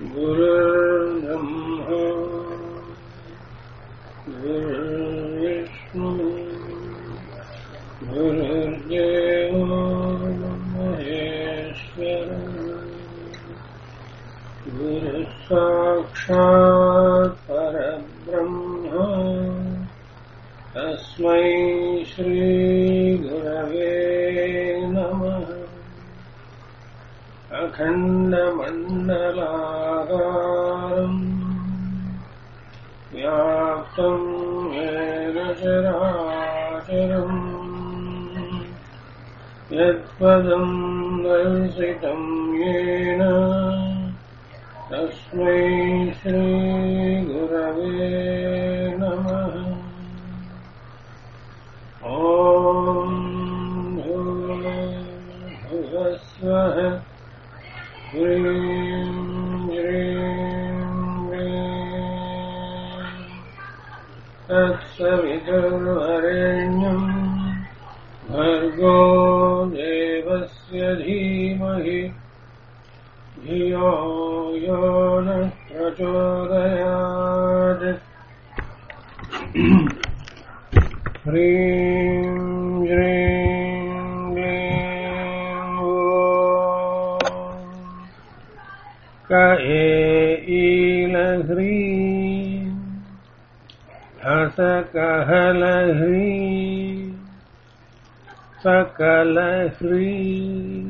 गुरुर्ब्रह्मा गुरुर्विष्णु गुरुर्देवो महेश्वर गुरुः साक्षात् परब्रह्म तस्मै श्रीगुरवे नमः अखण्डमण्डलाकारम् व्याप्तम् येन चराचरम् यत्पदम् दर्शितम् येन तस्मै श्रीगुरवे नमः ॐ भुवस्वः ह्रीं ह्रीं ह्रीं तत्सवितुर्वरेण्यम् भर्गो देवस्य धीमहि धियो यो न प्रचोदयात् ह्रीं श्रीं क्लीं ॐ क ईलह्रीं हसकहलह्रीं सकलह्रीं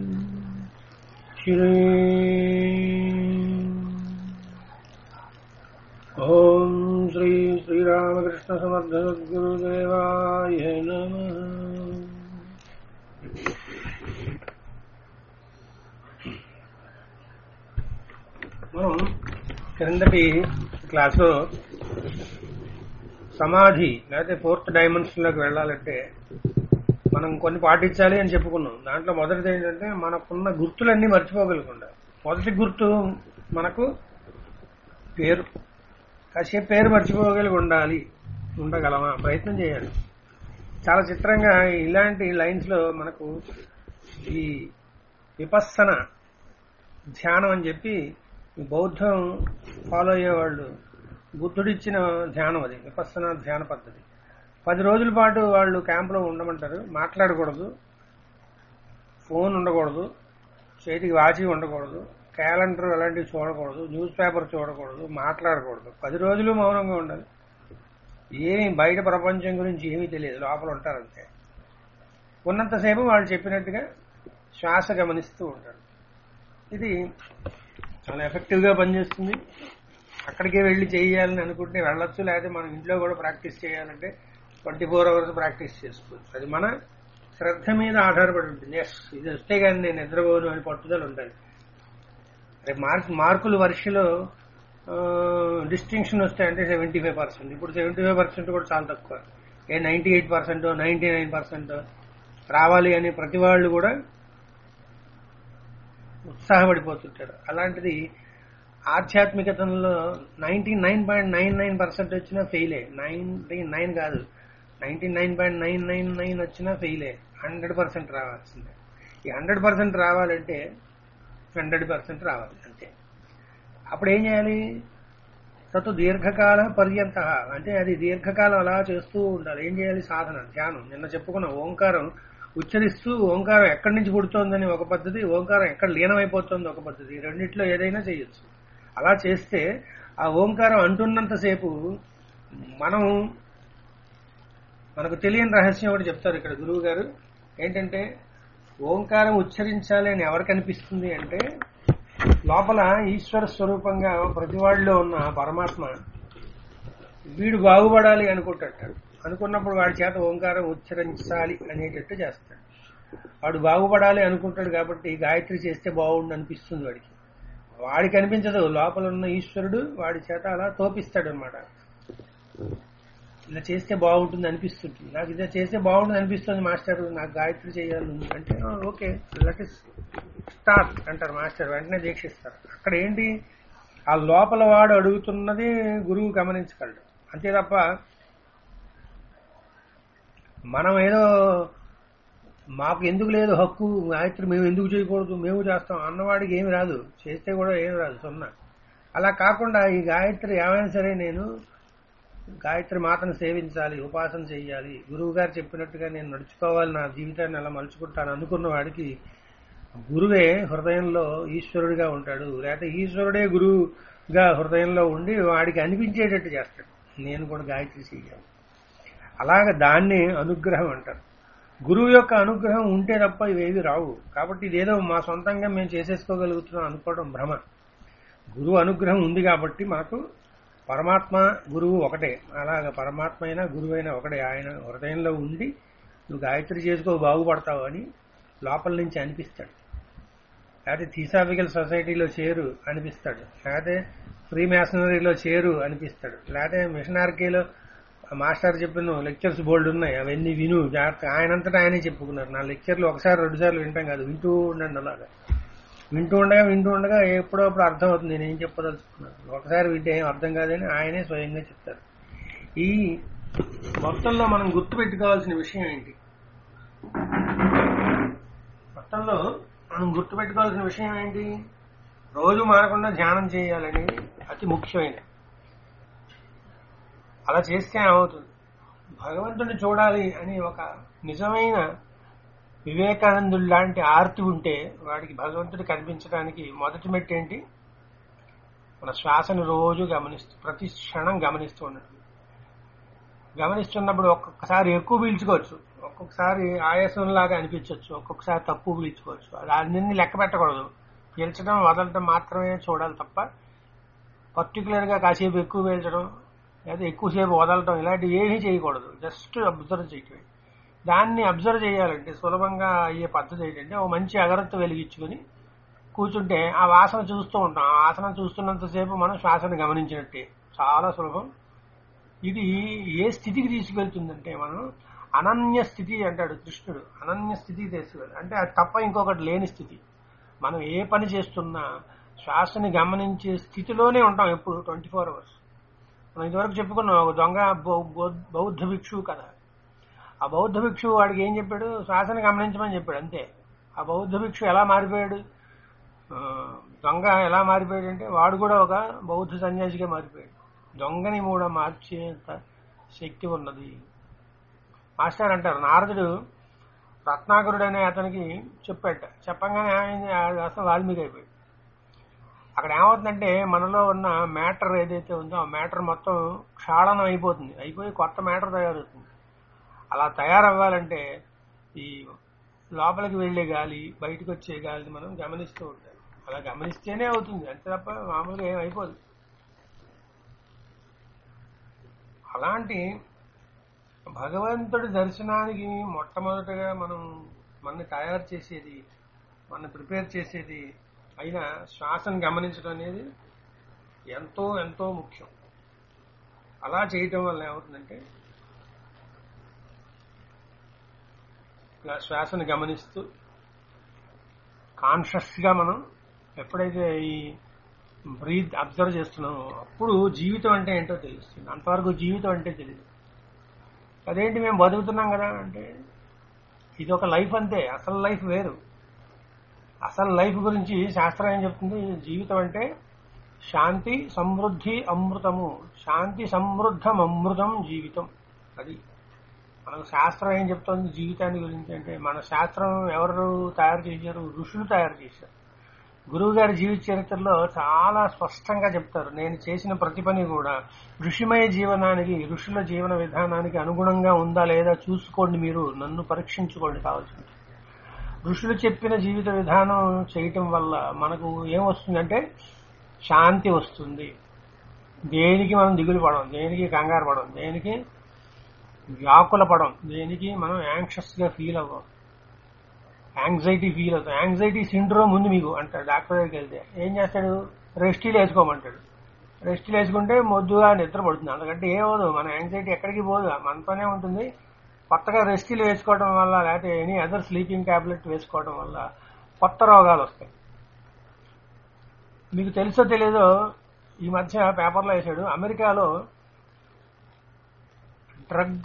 ॐ श्री श्रीरामकृष्णसमर्थसद्गुरुदेवाय नमः మనం క్రిందటి క్లాసులో సమాధి లేకపోతే ఫోర్త్ డైమెన్షన్ లోకి వెళ్ళాలంటే మనం కొన్ని పాటించాలి అని చెప్పుకున్నాం దాంట్లో మొదటిది ఏంటంటే మనకున్న గుర్తులన్నీ మర్చిపోగలకుండా మొదటి గుర్తు మనకు పేరు కాసేపు పేరు మర్చిపోగలిగి ఉండాలి ఉండగలమా ప్రయత్నం చేయాలి చాలా చిత్రంగా ఇలాంటి లైన్స్ లో మనకు ఈ విపස්සన ధ్యానం అని చెప్పి ఈ బౌద్ధం ఫాలో అయ్యేవాళ్ళు బుద్ధుడిచ్చిన ధ్యానం అది విపස්සన ధ్యాన పద్ధతి పది రోజుల పాటు వాళ్ళు క్యాంపులో ఉండమంటారు మాట్లాడకూడదు ఫోన్ ఉండకూడదు చేతికి వాచి ఉండకూడదు క్యాలెండర్ అలాంటివి చూడకూడదు న్యూస్ పేపర్ చూడకూడదు మాట్లాడకూడదు పది రోజులు మౌనంగా ఉండాలి ఏమి బయట ప్రపంచం గురించి ఏమీ తెలియదు లోపల ఉంటారంతే ఉన్నంతసేపు వాళ్ళు చెప్పినట్టుగా శ్వాస గమనిస్తూ ఉంటారు ఇది చాలా ఎఫెక్టివ్ గా పనిచేస్తుంది అక్కడికే వెళ్ళి చేయాలని అనుకుంటే వెళ్ళొచ్చు లేకపోతే మనం ఇంట్లో కూడా ప్రాక్టీస్ చేయాలంటే ట్వంటీ ఫోర్ అవర్స్ ప్రాక్టీస్ చేసుకోవచ్చు అది మన శ్రద్ధ మీద ఆధారపడి ఉంటుంది ఎస్ ఇది వస్తే కానీ నేను నిద్రపోను అని పట్టుదల ఉంటుంది రేపు మార్క్ మార్కులు వర్షలో డిస్టింక్షన్ వస్తే అంటే సెవెంటీ ఫైవ్ పర్సెంట్ ఇప్పుడు సెవెంటీ ఫైవ్ పర్సెంట్ కూడా చాలా తక్కువ ఏ ninety eight percent ninety nine percent రావాలి అని ప్రతి వాళ్ళు కూడా ఉత్సాహపడిపోతుంటారు అలాంటిది ఆధ్యాత్మికతలో ninety nine point nine nine percent వచ్చినా ఫెయిలే నైన్టీ నైన్ కాదు ninety nine point nine nine nine వచ్చినా ఫెయిలే హండ్రెడ్ పర్సెంట్ రావాల్సిందే ఈ హండ్రెడ్ పర్సెంట్ రావాలంటే హండ్రెడ్ పర్సెంట్ రావాలి అంతే అప్పుడు ఏం చేయాలి తత్ దీర్ఘకాల పర్యంత అంటే అది దీర్ఘకాలం అలా చేస్తూ ఉండాలి ఏం చేయాలి సాధన ధ్యానం నిన్న చెప్పుకున్న ఓంకారం ఉచ్చరిస్తూ ఓంకారం ఎక్కడి నుంచి పుడుతోందని ఒక పద్ధతి ఓంకారం ఎక్కడ లీనమైపోతుంది ఒక పద్ధతి రెండిట్లో ఏదైనా చేయొచ్చు అలా చేస్తే ఆ ఓంకారం అంటున్నంతసేపు మనం మనకు తెలియని రహస్యం ఒకటి చెప్తారు ఇక్కడ గురువు గారు ఏంటంటే ఓంకారం ఉచ్చరించాలి అని ఎవరికి అనిపిస్తుంది అంటే లోపల ఈశ్వర స్వరూపంగా ప్రతి వాళ్ళలో ఉన్న పరమాత్మ వీడు బాగుపడాలి అనుకుంటాడు అనుకున్నప్పుడు వాడి చేత ఓంకారం ఉచ్చరించాలి అనేటట్టు చేస్తాడు వాడు బాగుపడాలి అనుకుంటాడు కాబట్టి గాయత్రి చేస్తే బాగుండు అనిపిస్తుంది వాడికి వాడికి అనిపించదు లోపల ఉన్న ఈశ్వరుడు వాడి చేత అలా తోపిస్తాడు అనమాట ఇలా చేస్తే బాగుంటుంది అనిపిస్తుంది నాకు ఇలా చేస్తే బాగుంటుంది అనిపిస్తుంది మాస్టర్ నాకు గాయత్రి చేయాలి అంటే ఓకే లెట్ ఇస్ స్టార్ట్ అంటారు మాస్టర్ వెంటనే దీక్షిస్తారు అక్కడ ఏంటి ఆ లోపల వాడు అడుగుతున్నది గురువు గమనించగలడు అంతే తప్ప మనం ఏదో మాకు ఎందుకు లేదు హక్కు గాయత్రి మేము ఎందుకు చేయకూడదు మేము చేస్తాం అన్నవాడికి ఏమి రాదు చేస్తే కూడా ఏమి రాదు సున్నా అలా కాకుండా ఈ గాయత్రి ఏమైనా సరే నేను గాయత్రి మాతను సేవించాలి ఉపాసన చేయాలి గురువు గారు చెప్పినట్టుగా నేను నడుచుకోవాలి నా జీవితాన్ని అలా మలుచుకుంటాను అనుకున్న వాడికి గురువే హృదయంలో ఈశ్వరుడిగా ఉంటాడు లేకపోతే ఈశ్వరుడే గురువుగా హృదయంలో ఉండి వాడికి అనిపించేటట్టు చేస్తాడు నేను కూడా గాయత్రి చేయాలి అలాగ దాన్ని అనుగ్రహం అంటారు గురువు యొక్క అనుగ్రహం ఉంటే తప్ప ఇవేవి రావు కాబట్టి ఇదేదో మా సొంతంగా మేము చేసేసుకోగలుగుతున్నాం అనుకోవడం భ్రమ గురువు అనుగ్రహం ఉంది కాబట్టి మాకు పరమాత్మ గురువు ఒకటే అలాగ పరమాత్మ అయినా గురువు అయినా ఒకటే ఆయన హృదయంలో ఉండి నువ్వు గాయత్రి చేసుకో బాగుపడతావు అని లోపల నుంచి అనిపిస్తాడు లేకపోతే థీసాఫికల్ సొసైటీలో చేరు అనిపిస్తాడు లేకపోతే ఫ్రీ మ్యాసనరీలో చేరు అనిపిస్తాడు లేకపోతే మిషనార్కీలో మాస్టర్ చెప్పిన లెక్చర్స్ బోల్డ్ ఉన్నాయి అవన్నీ విను జాగ్రత్త ఆయనంతటా ఆయనే చెప్పుకున్నారు నా లెక్చర్లు ఒకసారి రెండు సార్లు వింటాం కాదు వింటూ ఉండండి అలాగా వింటూ ఉండగా వింటూ ఉండగా ఎప్పుడో అప్పుడు అర్థం అవుతుంది నేను ఏం చెప్పదలుచుకున్నాను ఒకసారి వింటే ఏం అర్థం కాదని ఆయనే స్వయంగా చెప్తారు ఈ మొత్తంలో మనం గుర్తుపెట్టుకోవాల్సిన విషయం ఏంటి మొత్తంలో మనం గుర్తుపెట్టుకోవాల్సిన విషయం ఏంటి రోజు మారకుండా ధ్యానం చేయాలనేది అతి ముఖ్యమైనది అలా చేస్తే ఏమవుతుంది భగవంతుడిని చూడాలి అని ఒక నిజమైన వివేకానందుడు లాంటి ఆర్తి ఉంటే వాడికి భగవంతుడు కనిపించడానికి మొదటి మెట్టు ఏంటి మన శ్వాసను రోజు గమనిస్తూ ప్రతి క్షణం గమనిస్తూ ఉన్నట్టు గమనిస్తున్నప్పుడు ఒక్కొక్కసారి ఎక్కువ పీల్చుకోవచ్చు ఒక్కొక్కసారి ఆయాసంలాగా అనిపించవచ్చు ఒక్కొక్కసారి తక్కువ పీల్చుకోవచ్చు అది అన్ని లెక్క పెట్టకూడదు పీల్చడం వదలటం మాత్రమే చూడాలి తప్ప పర్టికులర్ గా కాసేపు ఎక్కువ పీల్చడం లేదా ఎక్కువసేపు వదలటం ఇలాంటివి ఏమీ చేయకూడదు జస్ట్ అబ్జర్వ్ చేయటమే దాన్ని అబ్జర్వ్ చేయాలంటే సులభంగా అయ్యే పద్ధతి ఏంటంటే ఒక మంచి అగరత్తు వెలిగించుకుని కూర్చుంటే ఆ వాసన చూస్తూ ఉంటాం ఆ వాసన చూస్తున్నంతసేపు మనం శ్వాసను గమనించినట్టే చాలా సులభం ఇది ఏ స్థితికి తీసుకెళ్తుందంటే మనం అనన్య స్థితి అంటాడు కృష్ణుడు అనన్య స్థితికి తీసుకెళ్ళి అంటే అది తప్ప ఇంకొకటి లేని స్థితి మనం ఏ పని చేస్తున్నా శ్వాసని గమనించే స్థితిలోనే ఉంటాం ఎప్పుడు ట్వంటీ ఫోర్ అవర్స్ మనం ఇదివరకు చెప్పుకున్నాం ఒక దొంగ బౌ- బౌ- బౌద్ధ భిక్షువు కదా ఆ బౌద్ధ భిక్షువు వాడికి ఏం చెప్పాడు శ్వాసని గమనించమని చెప్పాడు అంతే ఆ బౌద్ధ భిక్షు ఎలా మారిపోయాడు ఆ, దొంగ ఎలా మారిపోయాడు అంటే వాడు కూడా ఒక బౌద్ధ సన్యాసిగా మారిపోయాడు దొంగని కూడా మార్చేంత శక్తి ఉన్నది మాస్టర్ అంటారు నారదుడు రత్నాకరుడు అనే అతనికి చెప్పాట చెప్పంగానే ఏమైంది ఆ అసలు వాల్మీకి అయిపోయాడు అక్కడ ఏమవుతుందంటే మనలో ఉన్న మ్యాటర్ ఏదైతే ఉందో ఆ మ్యాటర్ మొత్తం క్షాళనం అయిపోతుంది అయిపోయి కొత్త మ్యాటర్ తయారవుతుంది అలా తయారవ్వాలంటే ఈ లోపలికి వెళ్లే గాలి బయటకు వచ్చే గాలిని మనం గమనిస్తూ ఉండాలి అలా గమనిస్తేనే అవుతుంది అంతే తప్ప మామూలుగా ఏం అయిపోదు అలాంటి భగవంతుడి దర్శనానికి మొట్టమొదటగా మనం మనని తయారు చేసేది మన ప్రిపేర్ చేసేది అయినా శ్వాసను గమనించడం అనేది ఎంతో ఎంతో ముఖ్యం అలా చేయటం వల్ల ఏమవుతుందంటే ఇలా శ్వాసను గమనిస్తూ కాన్షియస్ గా మనం ఎప్పుడైతే ఈ బ్రీత్ అబ్జర్వ్ చేస్తున్నామో అప్పుడు జీవితం అంటే ఏంటో తెలుస్తుంది అంతవరకు జీవితం అంటే తెలియదు అదేంటి మేము బతుకుతున్నాం కదా అంటే ఇది ఒక లైఫ్ అంతే అసలు లైఫ్ వేరు అసలు లైఫ్ గురించి శాస్త్రం ఏం చెప్తుంది జీవితం అంటే శాంతి సమృద్ధి అమృతము శాంతి సమృద్ధం అమృతం జీవితం అది మనకు శాస్త్రం ఏం చెప్తుంది జీవితాన్ని గురించి అంటే మన శాస్త్రం ఎవరు తయారు చేశారు ఋషులు తయారు చేశారు గురువు గారి జీవిత చరిత్రలో చాలా స్పష్టంగా చెప్తారు నేను చేసిన ప్రతి పని కూడా ఋషిమయ జీవనానికి ఋషుల జీవన విధానానికి అనుగుణంగా ఉందా లేదా చూసుకోండి మీరు నన్ను పరీక్షించుకోండి కావాల్సింది ఋషులు చెప్పిన జీవిత విధానం చేయటం వల్ల మనకు ఏం వస్తుందంటే శాంతి వస్తుంది దేనికి మనం దిగులు పడం దేనికి కంగారు పడం దేనికి వ్యాకుల పడం దేనికి మనం యాంక్షస్ గా ఫీల్ అవ్వం యాంగ్జైటీ ఫీల్ అవుతాం యాంగ్జైటీ సిండ్రోమ్ ఉంది మీకు అంటాడు డాక్టర్ దగ్గరికి వెళ్తే ఏం చేస్తాడు రెస్టీలు వేసుకోమంటాడు రెస్టీలు వేసుకుంటే మొద్దుగా నిద్ర పడుతుంది అందుకంటే ఏమవుదు మన యాంగ్జైటీ ఎక్కడికి పోదు మనతోనే ఉంటుంది కొత్తగా రెస్టీలు వేసుకోవడం వల్ల లేకపోతే ఎనీ అదర్ స్లీపింగ్ టాబ్లెట్ వేసుకోవడం వల్ల కొత్త రోగాలు వస్తాయి మీకు తెలుసో తెలీదో ఈ మధ్య పేపర్లో వేశాడు అమెరికాలో డ్రగ్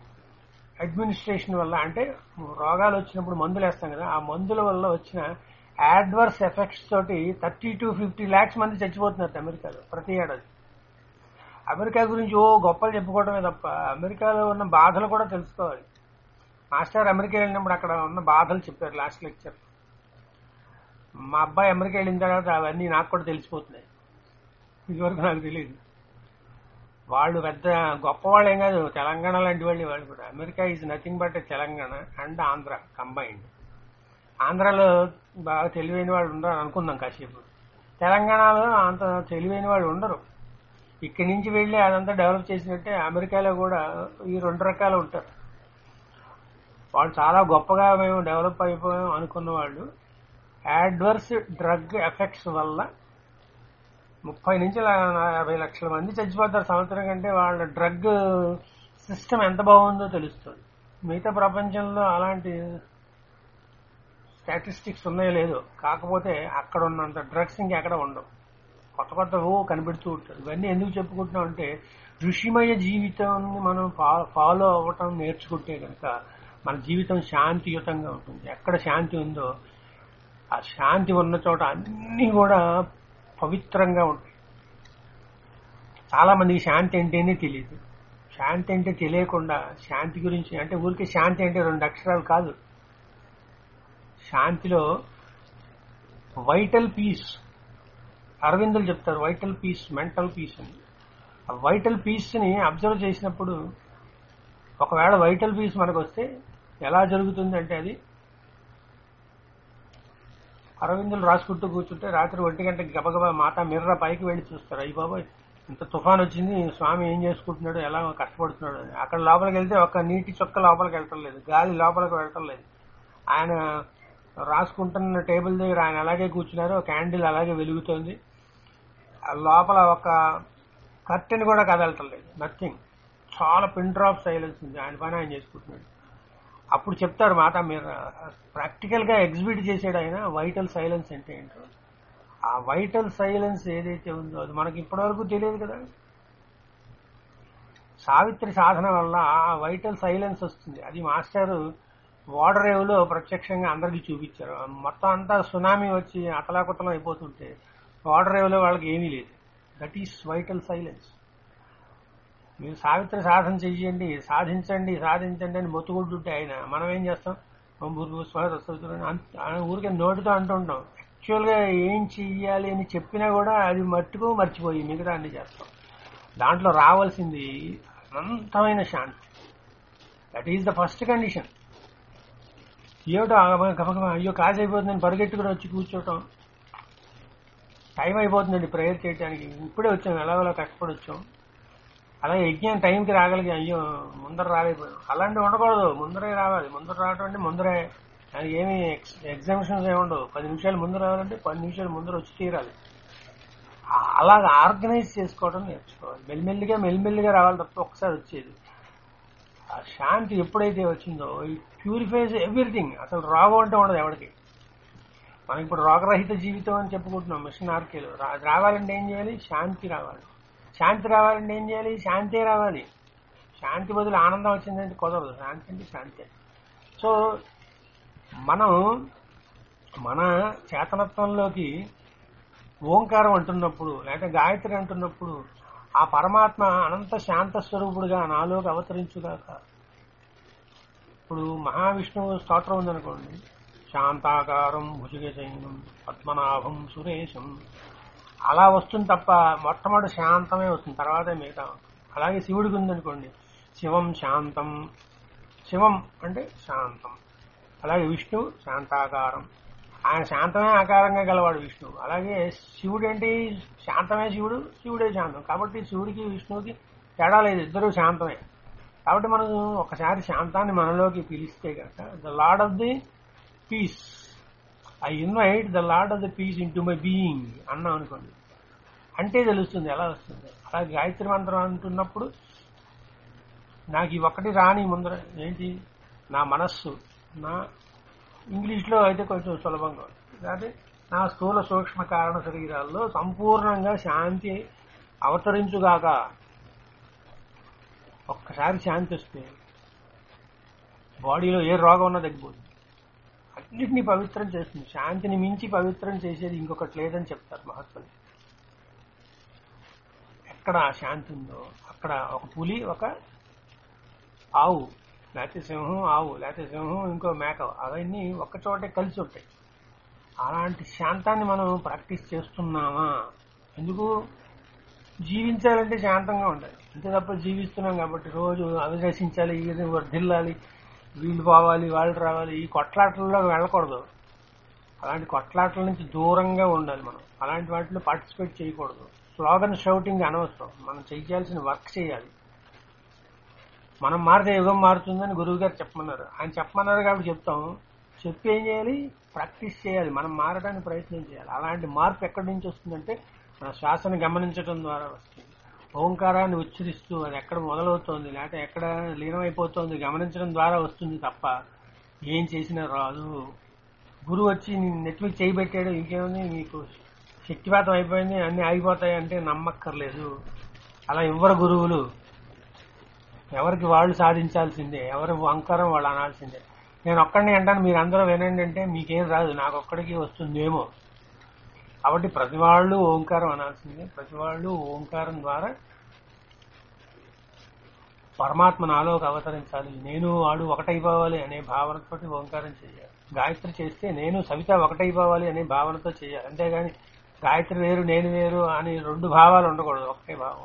అడ్మినిస్ట్రేషన్ వల్ల అంటే రోగాలు వచ్చినప్పుడు మందులు వేస్తాం కదా ఆ మందుల వల్ల వచ్చిన యాడ్వర్స్ ఎఫెక్ట్స్ తోటి థర్టీ టు ఫిఫ్టీ ల్యాక్స్ మంది చచ్చిపోతున్నారు అమెరికాలో ప్రతి ఏడాది అమెరికా గురించి ఓ గొప్పలు చెప్పుకోవడమే తప్ప అమెరికాలో ఉన్న బాధలు కూడా తెలుసుకోవాలి మాస్టర్ అమెరికా వెళ్ళినప్పుడు అక్కడ ఉన్న బాధలు చెప్పారు లాస్ట్ లెక్చర్ మా అబ్బాయి అమెరికా వెళ్ళిన తర్వాత అవన్నీ నాకు కూడా తెలిసిపోతున్నాయి ఇదివరకు నాకు తెలియదు వాళ్ళు పెద్ద గొప్పవాళ్ళు ఏం కాదు తెలంగాణ లాంటి వాళ్ళు వాళ్ళు కూడా America is nothing but Telangana and Andhra combined ఆంధ్రాలో బాగా తెలివైన వాళ్ళు ఉండరు అనుకుందాం కాసేపు తెలంగాణలో అంత తెలివైన వాళ్ళు ఉండరు ఇక్కడి నుంచి వెళ్ళి అదంతా డెవలప్ చేసినట్టే అమెరికాలో కూడా ఈ రెండు రకాలు ఉంటారు వాళ్ళు చాలా గొప్పగా మేము డెవలప్ అయిపోయాం అనుకున్న వాళ్ళు యాడ్వర్స్ డ్రగ్ ఎఫెక్ట్స్ వల్ల ముప్పై నుంచి లా- యాభై లక్షల మంది చచ్చిపోతారు సంవత్సరం కంటే వాళ్ళ డ్రగ్ సిస్టమ్ ఎంత బాగుందో తెలుస్తుంది మిగతా ప్రపంచంలో అలాంటి స్టాటిస్టిక్స్ ఉన్నాయో లేదో కాకపోతే అక్కడ ఉన్నంత డ్రగ్స్ ఇంకెక్కడ ఉండవు కొత్త కొత్త ఓ కనిపెడుతూ ఉంటారు ఇవన్నీ ఎందుకు చెప్పుకుంటున్నాం అంటే ఋషిమయ జీవితాన్ని మనం ఫా- ఫాలో అవ్వటం నేర్చుకుంటే కనుక మన జీవితం శాంతియుతంగా ఉంటుంది ఎక్కడ శాంతి ఉందో ఆ శాంతి ఉన్న చోట అన్ని కూడా పవిత్రంగా ఉంటాయి చాలా మందికి శాంతి అంటేనే తెలియదు శాంతి అంటే తెలియకుండా శాంతి గురించి అంటే ఊరికే శాంతి అంటే రెండు అక్షరాలు కాదు శాంతిలో వైటల్ పీస్ అరవిందులు చెప్తారు వైటల్ పీస్ మెంటల్ పీస్ అని ఆ వైటల్ పీస్ ని అబ్జర్వ్ చేసినప్పుడు ఒకవేళ వైటల్ పీస్ మనకు వస్తే ఎలా జరుగుతుంది అంటే అది అరవిందులు రాసుకుంటూ కూర్చుంటే రాత్రి ఒంటి గంటకి గబగబా మాతా మిర్ర పైకి వెళ్ళి చూస్తారు అయ్యి బాబాయ్ ఇంత తుఫాన్ వచ్చింది స్వామి ఏం చేసుకుంటున్నాడు ఎలా కష్టపడుతున్నాడు అని అక్కడ లోపలికి వెళ్తే ఒక నీటి చొక్క లోపలికి వెళ్ళటం లేదు గాలి లోపలికి వెళ్ళటం లేదు ఆయన రాసుకుంటున్న టేబుల్ దగ్గర ఆయన అలాగే కూర్చున్నారు క్యాండిల్ అలాగే వెలుగుతోంది ఆ లోపల ఒక కర్టెన్ కూడా కదలటం లేదు నథింగ్ చాలా పిన్ డ్రాప్ సైలెన్స్ ఉంది ఆయన పని ఆయన చేసుకుంటున్నాడు అప్పుడు చెప్తారు మాట మీరు ప్రాక్టికల్ గా ఎగ్జిబిట్ చేసాడు ఆయన వైటల్ సైలెన్స్ అంటే ఏంటో ఆ వైటల్ సైలెన్స్ ఏదైతే ఉందో అది మనకి ఇప్పటివరకు తెలియదు కదా సావిత్రి సాధన వల్ల ఆ వైటల్ సైలెన్స్ వస్తుంది అది మాస్టర్ వాటర్ లో ప్రత్యక్షంగా అందరికీ చూపించారు మొత్తం అంతా సునామీ వచ్చి అతలాకుతలం అయిపోతుంటే వాటర్ లో వాళ్ళకి ఏమీ లేదు దట్ ఈస్ వైటల్ సైలెన్స్ మీరు సావిత్రి సాధన చెయ్యండి సాధించండి సాధించండి అని మొత్తుకుంటుంటే ఆయన మనం ఏం చేస్తాం ఓం భూర్భువ స్వహ తత్సవితుర్వరేణ్యం అని అంత- ఆయన ఊరికే నోటితో అంటుంటాం యాక్చువల్ గా ఏం చెయ్యాలి అని చెప్పినా కూడా అది మట్టుకు మర్చిపోయి మిగతా అన్ని చేస్తాం దాంట్లో రావాల్సింది అనంతమైన శాంతి that is the first condition ఏమిటో గబ- గబగబా అయ్యో కాజు అయిపోతుందని పరిగెట్టుకుని వచ్చి కూర్చోవటం టైం అయిపోతుందండి ప్రేయర్ చేయడానికి ఇప్పుడే వచ్చాం ఎలాగోలా కష్టపడి వచ్చాం అలాగే యజ్ఞం టైంకి రాగలిగి అయ్యో ముందర రాలేకపోయాం అలాంటివి ఉండకూడదు ముందరే రావాలి ముందర రావటం అంటే ముందరే దానికి ఏమి ఎగ్జామిషన్స్ ఏమి ఉండవు పది నిమిషాలు ముందు రావాలంటే పది నిమిషాలు ముందర వచ్చి తీరాలి ఆ- అలాగ ఆర్గనైజ్ చేసుకోవడం నేర్చుకోవాలి మెల్లిమెల్లిగా మెల్లిమెల్లిగా రావాలి తప్ప ఒకసారి వచ్చేది ఆ శాంతి ఎప్పుడైతే వచ్చిందో ఇట్ ప్యూరిఫైస్ ఎవ్రీథింగ్ అసలు రోగం అంటే ఉండదు ఎవరికి మనం ఇప్పుడు రోగరహిత జీవితం అని చెప్పుకుంటున్నాం మిషన్ ఆర్కేలో రా- రావాలంటే ఏం చేయాలి శాంతి రావాలి శాంతి రావాలంటే ఏం చేయాలి శాంతే రావాలి శాంతి బదులు ఆనందం వచ్చిందంటే కుదరదు శాంతి అంటే శాంతి సో మనం మన చేతనత్వంలోకి ఓంకారం అంటున్నప్పుడు లేకపోతే గాయత్రి అంటున్నప్పుడు ఆ పరమాత్మ అనంత శాంత స్వరూపుడుగా నాలోకి అవతరించుగాక ఇప్పుడు మహావిష్ణువు స్తోత్రం ఉందనుకోండి శాంతాకారం భుజగశయనం పద్మనాభం సురేశం అలా వస్తుంది తప్ప మొట్టమొదటి శాంతమే వస్తుంది తర్వాత మిగతా అలాగే శివుడికి ఉందనుకోండి శివం శాంతం శివం అంటే శాంతం అలాగే విష్ణు శాంతాకారం ఆయన శాంతమే ఆకారంగా గలవాడు విష్ణువు అలాగే శివుడు ఏంటి శాంతమే శివుడు శివుడే శాంతం కాబట్టి శివుడికి విష్ణువుకి తేడా లేదు ఇద్దరు శాంతమే కాబట్టి మనం ఒకసారి శాంతాన్ని మనలోకి పిలిస్తే కనుక the lord of the peace I invite the lord of the peace into my being అన్నాం అనుకోండి అంటే తెలుస్తుంది ఎలా వస్తుంది అలా గాయత్రి మంత్రం అంటున్నప్పుడు నాకు ఈ ఒక్కటి రాని ముందర ఏంటి నా మనస్సు నా ఇంగ్లీష్లో అయితే కొంచెం సులభంగా ఉంటుంది అదే నా స్థూల సూక్ష్మ కారణ శరీరాల్లో సంపూర్ణంగా శాంతి అవతరించుగాక ఒక్కసారి శాంతి వస్తే బాడీలో ఏ రోగం ఉన్నా తగ్గిపోతుంది అన్నిటినీ పవిత్రం చేస్తుంది శాంతిని మించి పవిత్రం చేసేది ఇంకొకటి లేదని చెప్తారు మహాత్ములు ఎక్కడ ఆ శాంతి ఉందో అక్కడ ఒక పులి ఒక ఆవు లేకపోతే సింహం ఆవు లేకపోతే సింహం ఇంకో మేక అవన్నీ ఒక్క చోటే కలిసి ఉంటాయి అలాంటి శాంతాన్ని మనం ప్రాక్టీస్ చేస్తున్నామా ఎందుకు జీవించాలంటే శాంతంగా ఉండాలి అంతే తప్ప జీవిస్తున్నాం కాబట్టి రోజు అవిరసించాలి ఇది వర్ధిల్లాలి వీళ్ళు పోవాలి వాళ్ళు రావాలి ఈ కొట్లాటల్లో వెళ్ళకూడదు అలాంటి కొట్లాటల నుంచి దూరంగా ఉండాలి మనం అలాంటి వాటిలో పార్టిసిపేట్ చేయకూడదు స్లోగన్ షౌటింగ్ అనవసరం మనం చేయాల్సిన వర్క్ చేయాలి మనం మారితే యుగం మారుతుందని గురువు గారు చెప్పమన్నారు ఆయన చెప్పమన్నారు కాబట్టి చెప్తాం చెప్పి ఏం చేయాలి ప్రాక్టీస్ చేయాలి మనం మారడానికి ప్రయత్నం చేయాలి అలాంటి మార్పు ఎక్కడి నుంచి వస్తుందంటే మన శ్వాసను గమనించడం ద్వారా వస్తుంది ఓంకారాన్ని ఉచ్చరిస్తూ అది ఎక్కడ మొదలవుతోంది లేకపోతే ఎక్కడ లీనమైపోతోంది గమనించడం ద్వారా వస్తుంది తప్ప ఏం చేసినా రాదు గురువు వచ్చి నీ నెట్ మీద చేయి పెట్టాడు ఇంకేముంది మీకు శక్తిపాతం అయిపోయింది అన్ని ఆగిపోతాయి అంటే నమ్మక్కర్లేదు అలా ఇవ్వరు గురువులు ఎవరికి వాళ్ళు సాధించాల్సిందే ఎవరి అంకరం వాళ్ళు అనాల్సిందే నేను ఒక్కడిని అంటాను మీరు అందరూ వినండి అంటే మీకేం రాదు నాకు ఒక్కడికి వస్తుందేమో కాబట్టి ప్రతి వాళ్ళు ఓంకారం అనాల్సిందే ప్రతి వాళ్ళు ఓంకారం ద్వారా పరమాత్మ నాలోకి అవతరించాలి నేను వాడు ఒకటైపోవాలి అనే భావనతో ఓంకారం చేయాలి గాయత్రి చేస్తే నేను సవిత ఒకటైపోవాలి అనే భావనతో చేయాలి అంతేగాని గాయత్రి వేరు నేను వేరు అని రెండు భావాలు ఉండకూడదు ఒకటే భావం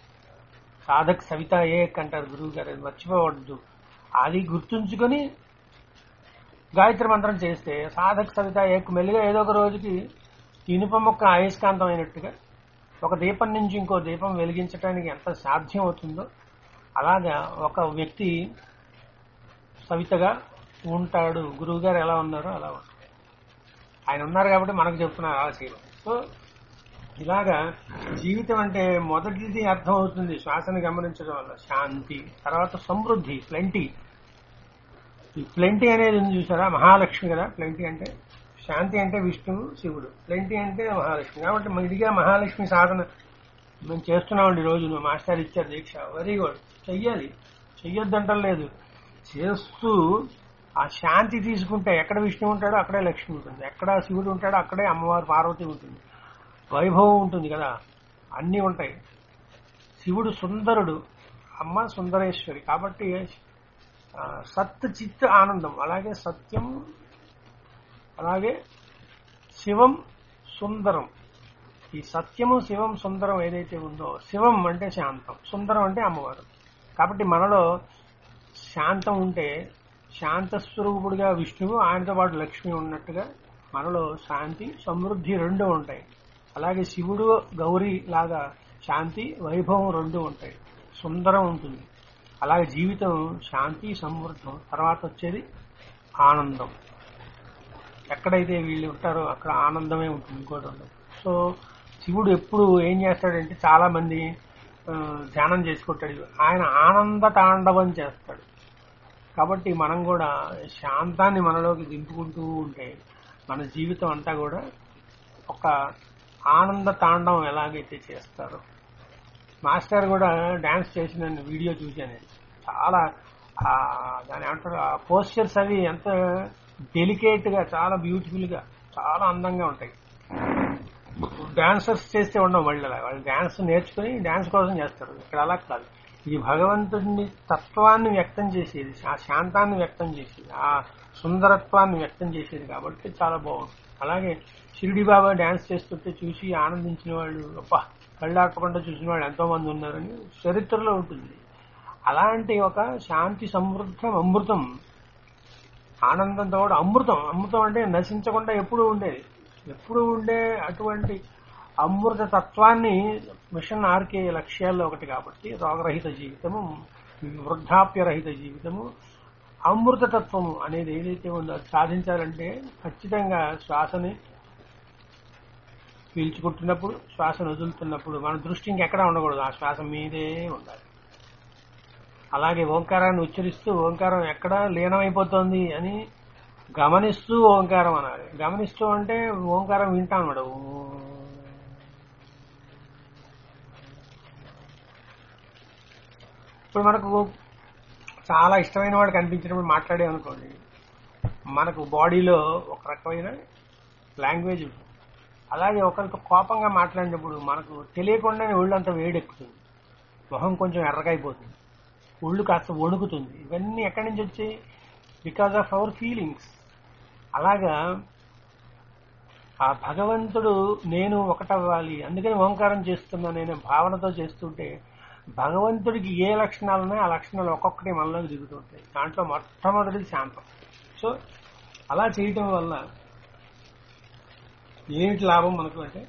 సాధక్ సవిత ఏక్ అంటారు గురువు గారు అది మర్చిపోవద్దు అది గుర్తుంచుకొని గాయత్రి మంత్రం చేస్తే సాధక్ సవిత ఏక్ మెల్లిగా ఏదో ఒక రోజుకి ఇనుప మొక్క అయస్కాంతం అయినట్టుగా ఒక దీపం నుంచి ఇంకో దీపం వెలిగించడానికి ఎంత సాధ్యం అవుతుందో అలాగా ఒక వ్యక్తి సవితగా ఉంటాడు గురువు గారు ఎలా ఉన్నారో అలా ఉంటాడు ఆయన ఉన్నారు కాబట్టి మనకు చెప్తున్నారు అలా చేయడం సో ఇలాగా జీవితం అంటే మొదటిది అర్థం అవుతుంది శ్వాసను గమనించడం వల్ల శాంతి తర్వాత సమృద్ధి ప్లెంటీ ఈ ప్లెంటీ అనేది ఉంది చూసారా మహాలక్ష్మి కదా ప్లెంటీ అంటే శాంతి అంటే విష్ణువు శివుడు ప్లెంటీ అంటే మహాలక్ష్మి కాబట్టి ఇదిగా మహాలక్ష్మి సాధన మేము చేస్తున్నామండి రోజు నువ్వు మాస్టర్ ఇచ్చారు దీక్ష వెరీ గుడ్ చెయ్యాలి చెయ్యొద్దంటలేదు చేస్తూ ఆ శాంతి తీసుకుంటే ఎక్కడ విష్ణువు ఉంటాడో అక్కడే లక్ష్మి ఉంటుంది ఎక్కడ శివుడు ఉంటాడో అక్కడే అమ్మవారు పార్వతి ఉంటుంది వైభవం ఉంటుంది కదా అన్నీ ఉంటాయి శివుడు సుందరుడు అమ్మ సుందరేశ్వరి కాబట్టి ఆ, సత్ చిత్ ఆనందం అలాగే సత్యం అలాగే శివం సుందరం ఈ సత్యము శివం సుందరం ఏదైతే ఉందో శివం అంటే శాంతం సుందరం అంటే అమ్మవారు కాబట్టి మనలో శాంతం ఉంటే శాంత స్వరూపుడుగా విష్ణువు ఆయనతో పాటు లక్ష్మి ఉన్నట్టుగా మనలో శాంతి సమృద్ధి రెండు ఉంటాయి అలాగే శివుడు గౌరీ లాగా శాంతి వైభవం రెండు ఉంటాయి సుందరం ఉంటుంది అలాగే జీవితం శాంతి సమృద్ధం తర్వాత వచ్చేది ఆనందం ఎక్కడైతే వీళ్ళు ఉంటారో అక్కడ ఆనందమే ఉంటుంది ఇంకోటి ఉండదు సో శివుడు ఎప్పుడు ఏం చేస్తాడంటే చాలా మంది ఆ, ధ్యానం చేసుకుంటాడు ఆయన ఆనంద తాండవం చేస్తాడు కాబట్టి మనం కూడా శాంతాన్ని మనలోకి దింపుకుంటూ ఉంటే మన జీవితం అంతా కూడా ఒక ఆనంద తాండవం ఎలాగైతే చేస్తారో మాస్టర్ కూడా డాన్స్ చేసిన వీడియో చూశాను నేను. చాలా ఆ, దాని ఏమంటారు ఆ పోస్చర్స్ అవి ఎంత డెలికేట్ గా చాలా బ్యూటిఫుల్ గా చాలా అందంగా ఉంటాయి డాన్సర్స్ చేస్తే ఉండవు మళ్ళీ అలా వాళ్ళు డాన్స్ నేర్చుకుని డాన్స్ కోసం చేస్తారు ఇక్కడ అలా కాదు ఇది భగవంతుడిని తత్వాన్ని వ్యక్తం చేసేది ఆ శాంతాన్ని వ్యక్తం చేసేది ఆ సుందరత్వాన్ని వ్యక్తం చేసేది కాబట్టి చాలా బాగుంది అలాగే షిరిడి బాబా డాన్స్ చేస్తుంటే చూసి ఆనందించిన వాళ్ళు అబ్బా కళ్ళార్పకుండా చూసిన వాళ్ళు ఎంతో మంది ఉన్నారని చరిత్రలో ఉంటుంది అలాంటి ఒక శాంతి సమృద్ధం అమృతం ఆనందంతో కూడా అమృతం అమృతం అంటే నశించకుండా ఎప్పుడూ ఉండేది ఎప్పుడు ఉండే అటువంటి అమృత తత్వాన్ని మిషన్ ఆర్కే లక్ష్యాల్లో ఒకటి కాబట్టి రోగరహిత జీవితము వృద్ధాప్యరహిత జీవితము అమృత తత్వము అనేది ఏదైతే ఉందో అది సాధించాలంటే ఖచ్చితంగా శ్వాసని పీల్చుకుంటున్నప్పుడు శ్వాసను వదులుతున్నప్పుడు మన దృష్టి ఇంకెక్కడా ఉండకూడదు ఆ శ్వాస మీదే ఉండాలి అలాగే ఓంకారాన్ని ఉచ్చరిస్తూ ఓంకారం ఎక్కడ లీనమైపోతుంది అని గమనిస్తూ ఓంకారం అనాలి గమనిస్తూ అంటే ఓంకారం వింటాం అనమాట ఇప్పుడు మనకు చాలా ఇష్టమైన వాడు కనిపించినప్పుడు మాట్లాడే అనుకోండి మనకు బాడీలో ఒక రకమైన లాంగ్వేజ్ ఉంటుంది అలాగే ఒకరితో కోపంగా మాట్లాడినప్పుడు మనకు తెలియకుండానే ఒళ్ళంతా వేడెక్కుతుంది మొహం కొంచెం ఎర్రగైపోతుంది ఒళ్ళు కాస్త వణుకుతుంది ఇవన్నీ ఎక్కడి నుంచి వచ్చాయి బికాస్ ఆఫ్ అవర్ ఫీలింగ్స్ అలాగా ఆ భగవంతుడు నేను ఒకటవ్వాలి అందుకని ఓంకారం చేస్తున్నా నేను భావనతో చేస్తుంటే భగవంతుడికి ఏ లక్షణాలు ఉన్నాయో ఆ లక్షణాలు ఒక్కొక్కటి మనలోకి దిగుతుంటాయి దాంట్లో మొట్టమొదటిది శాంతం సో అలా చేయటం వల్ల ఏమిటి లాభం మనకు అంటే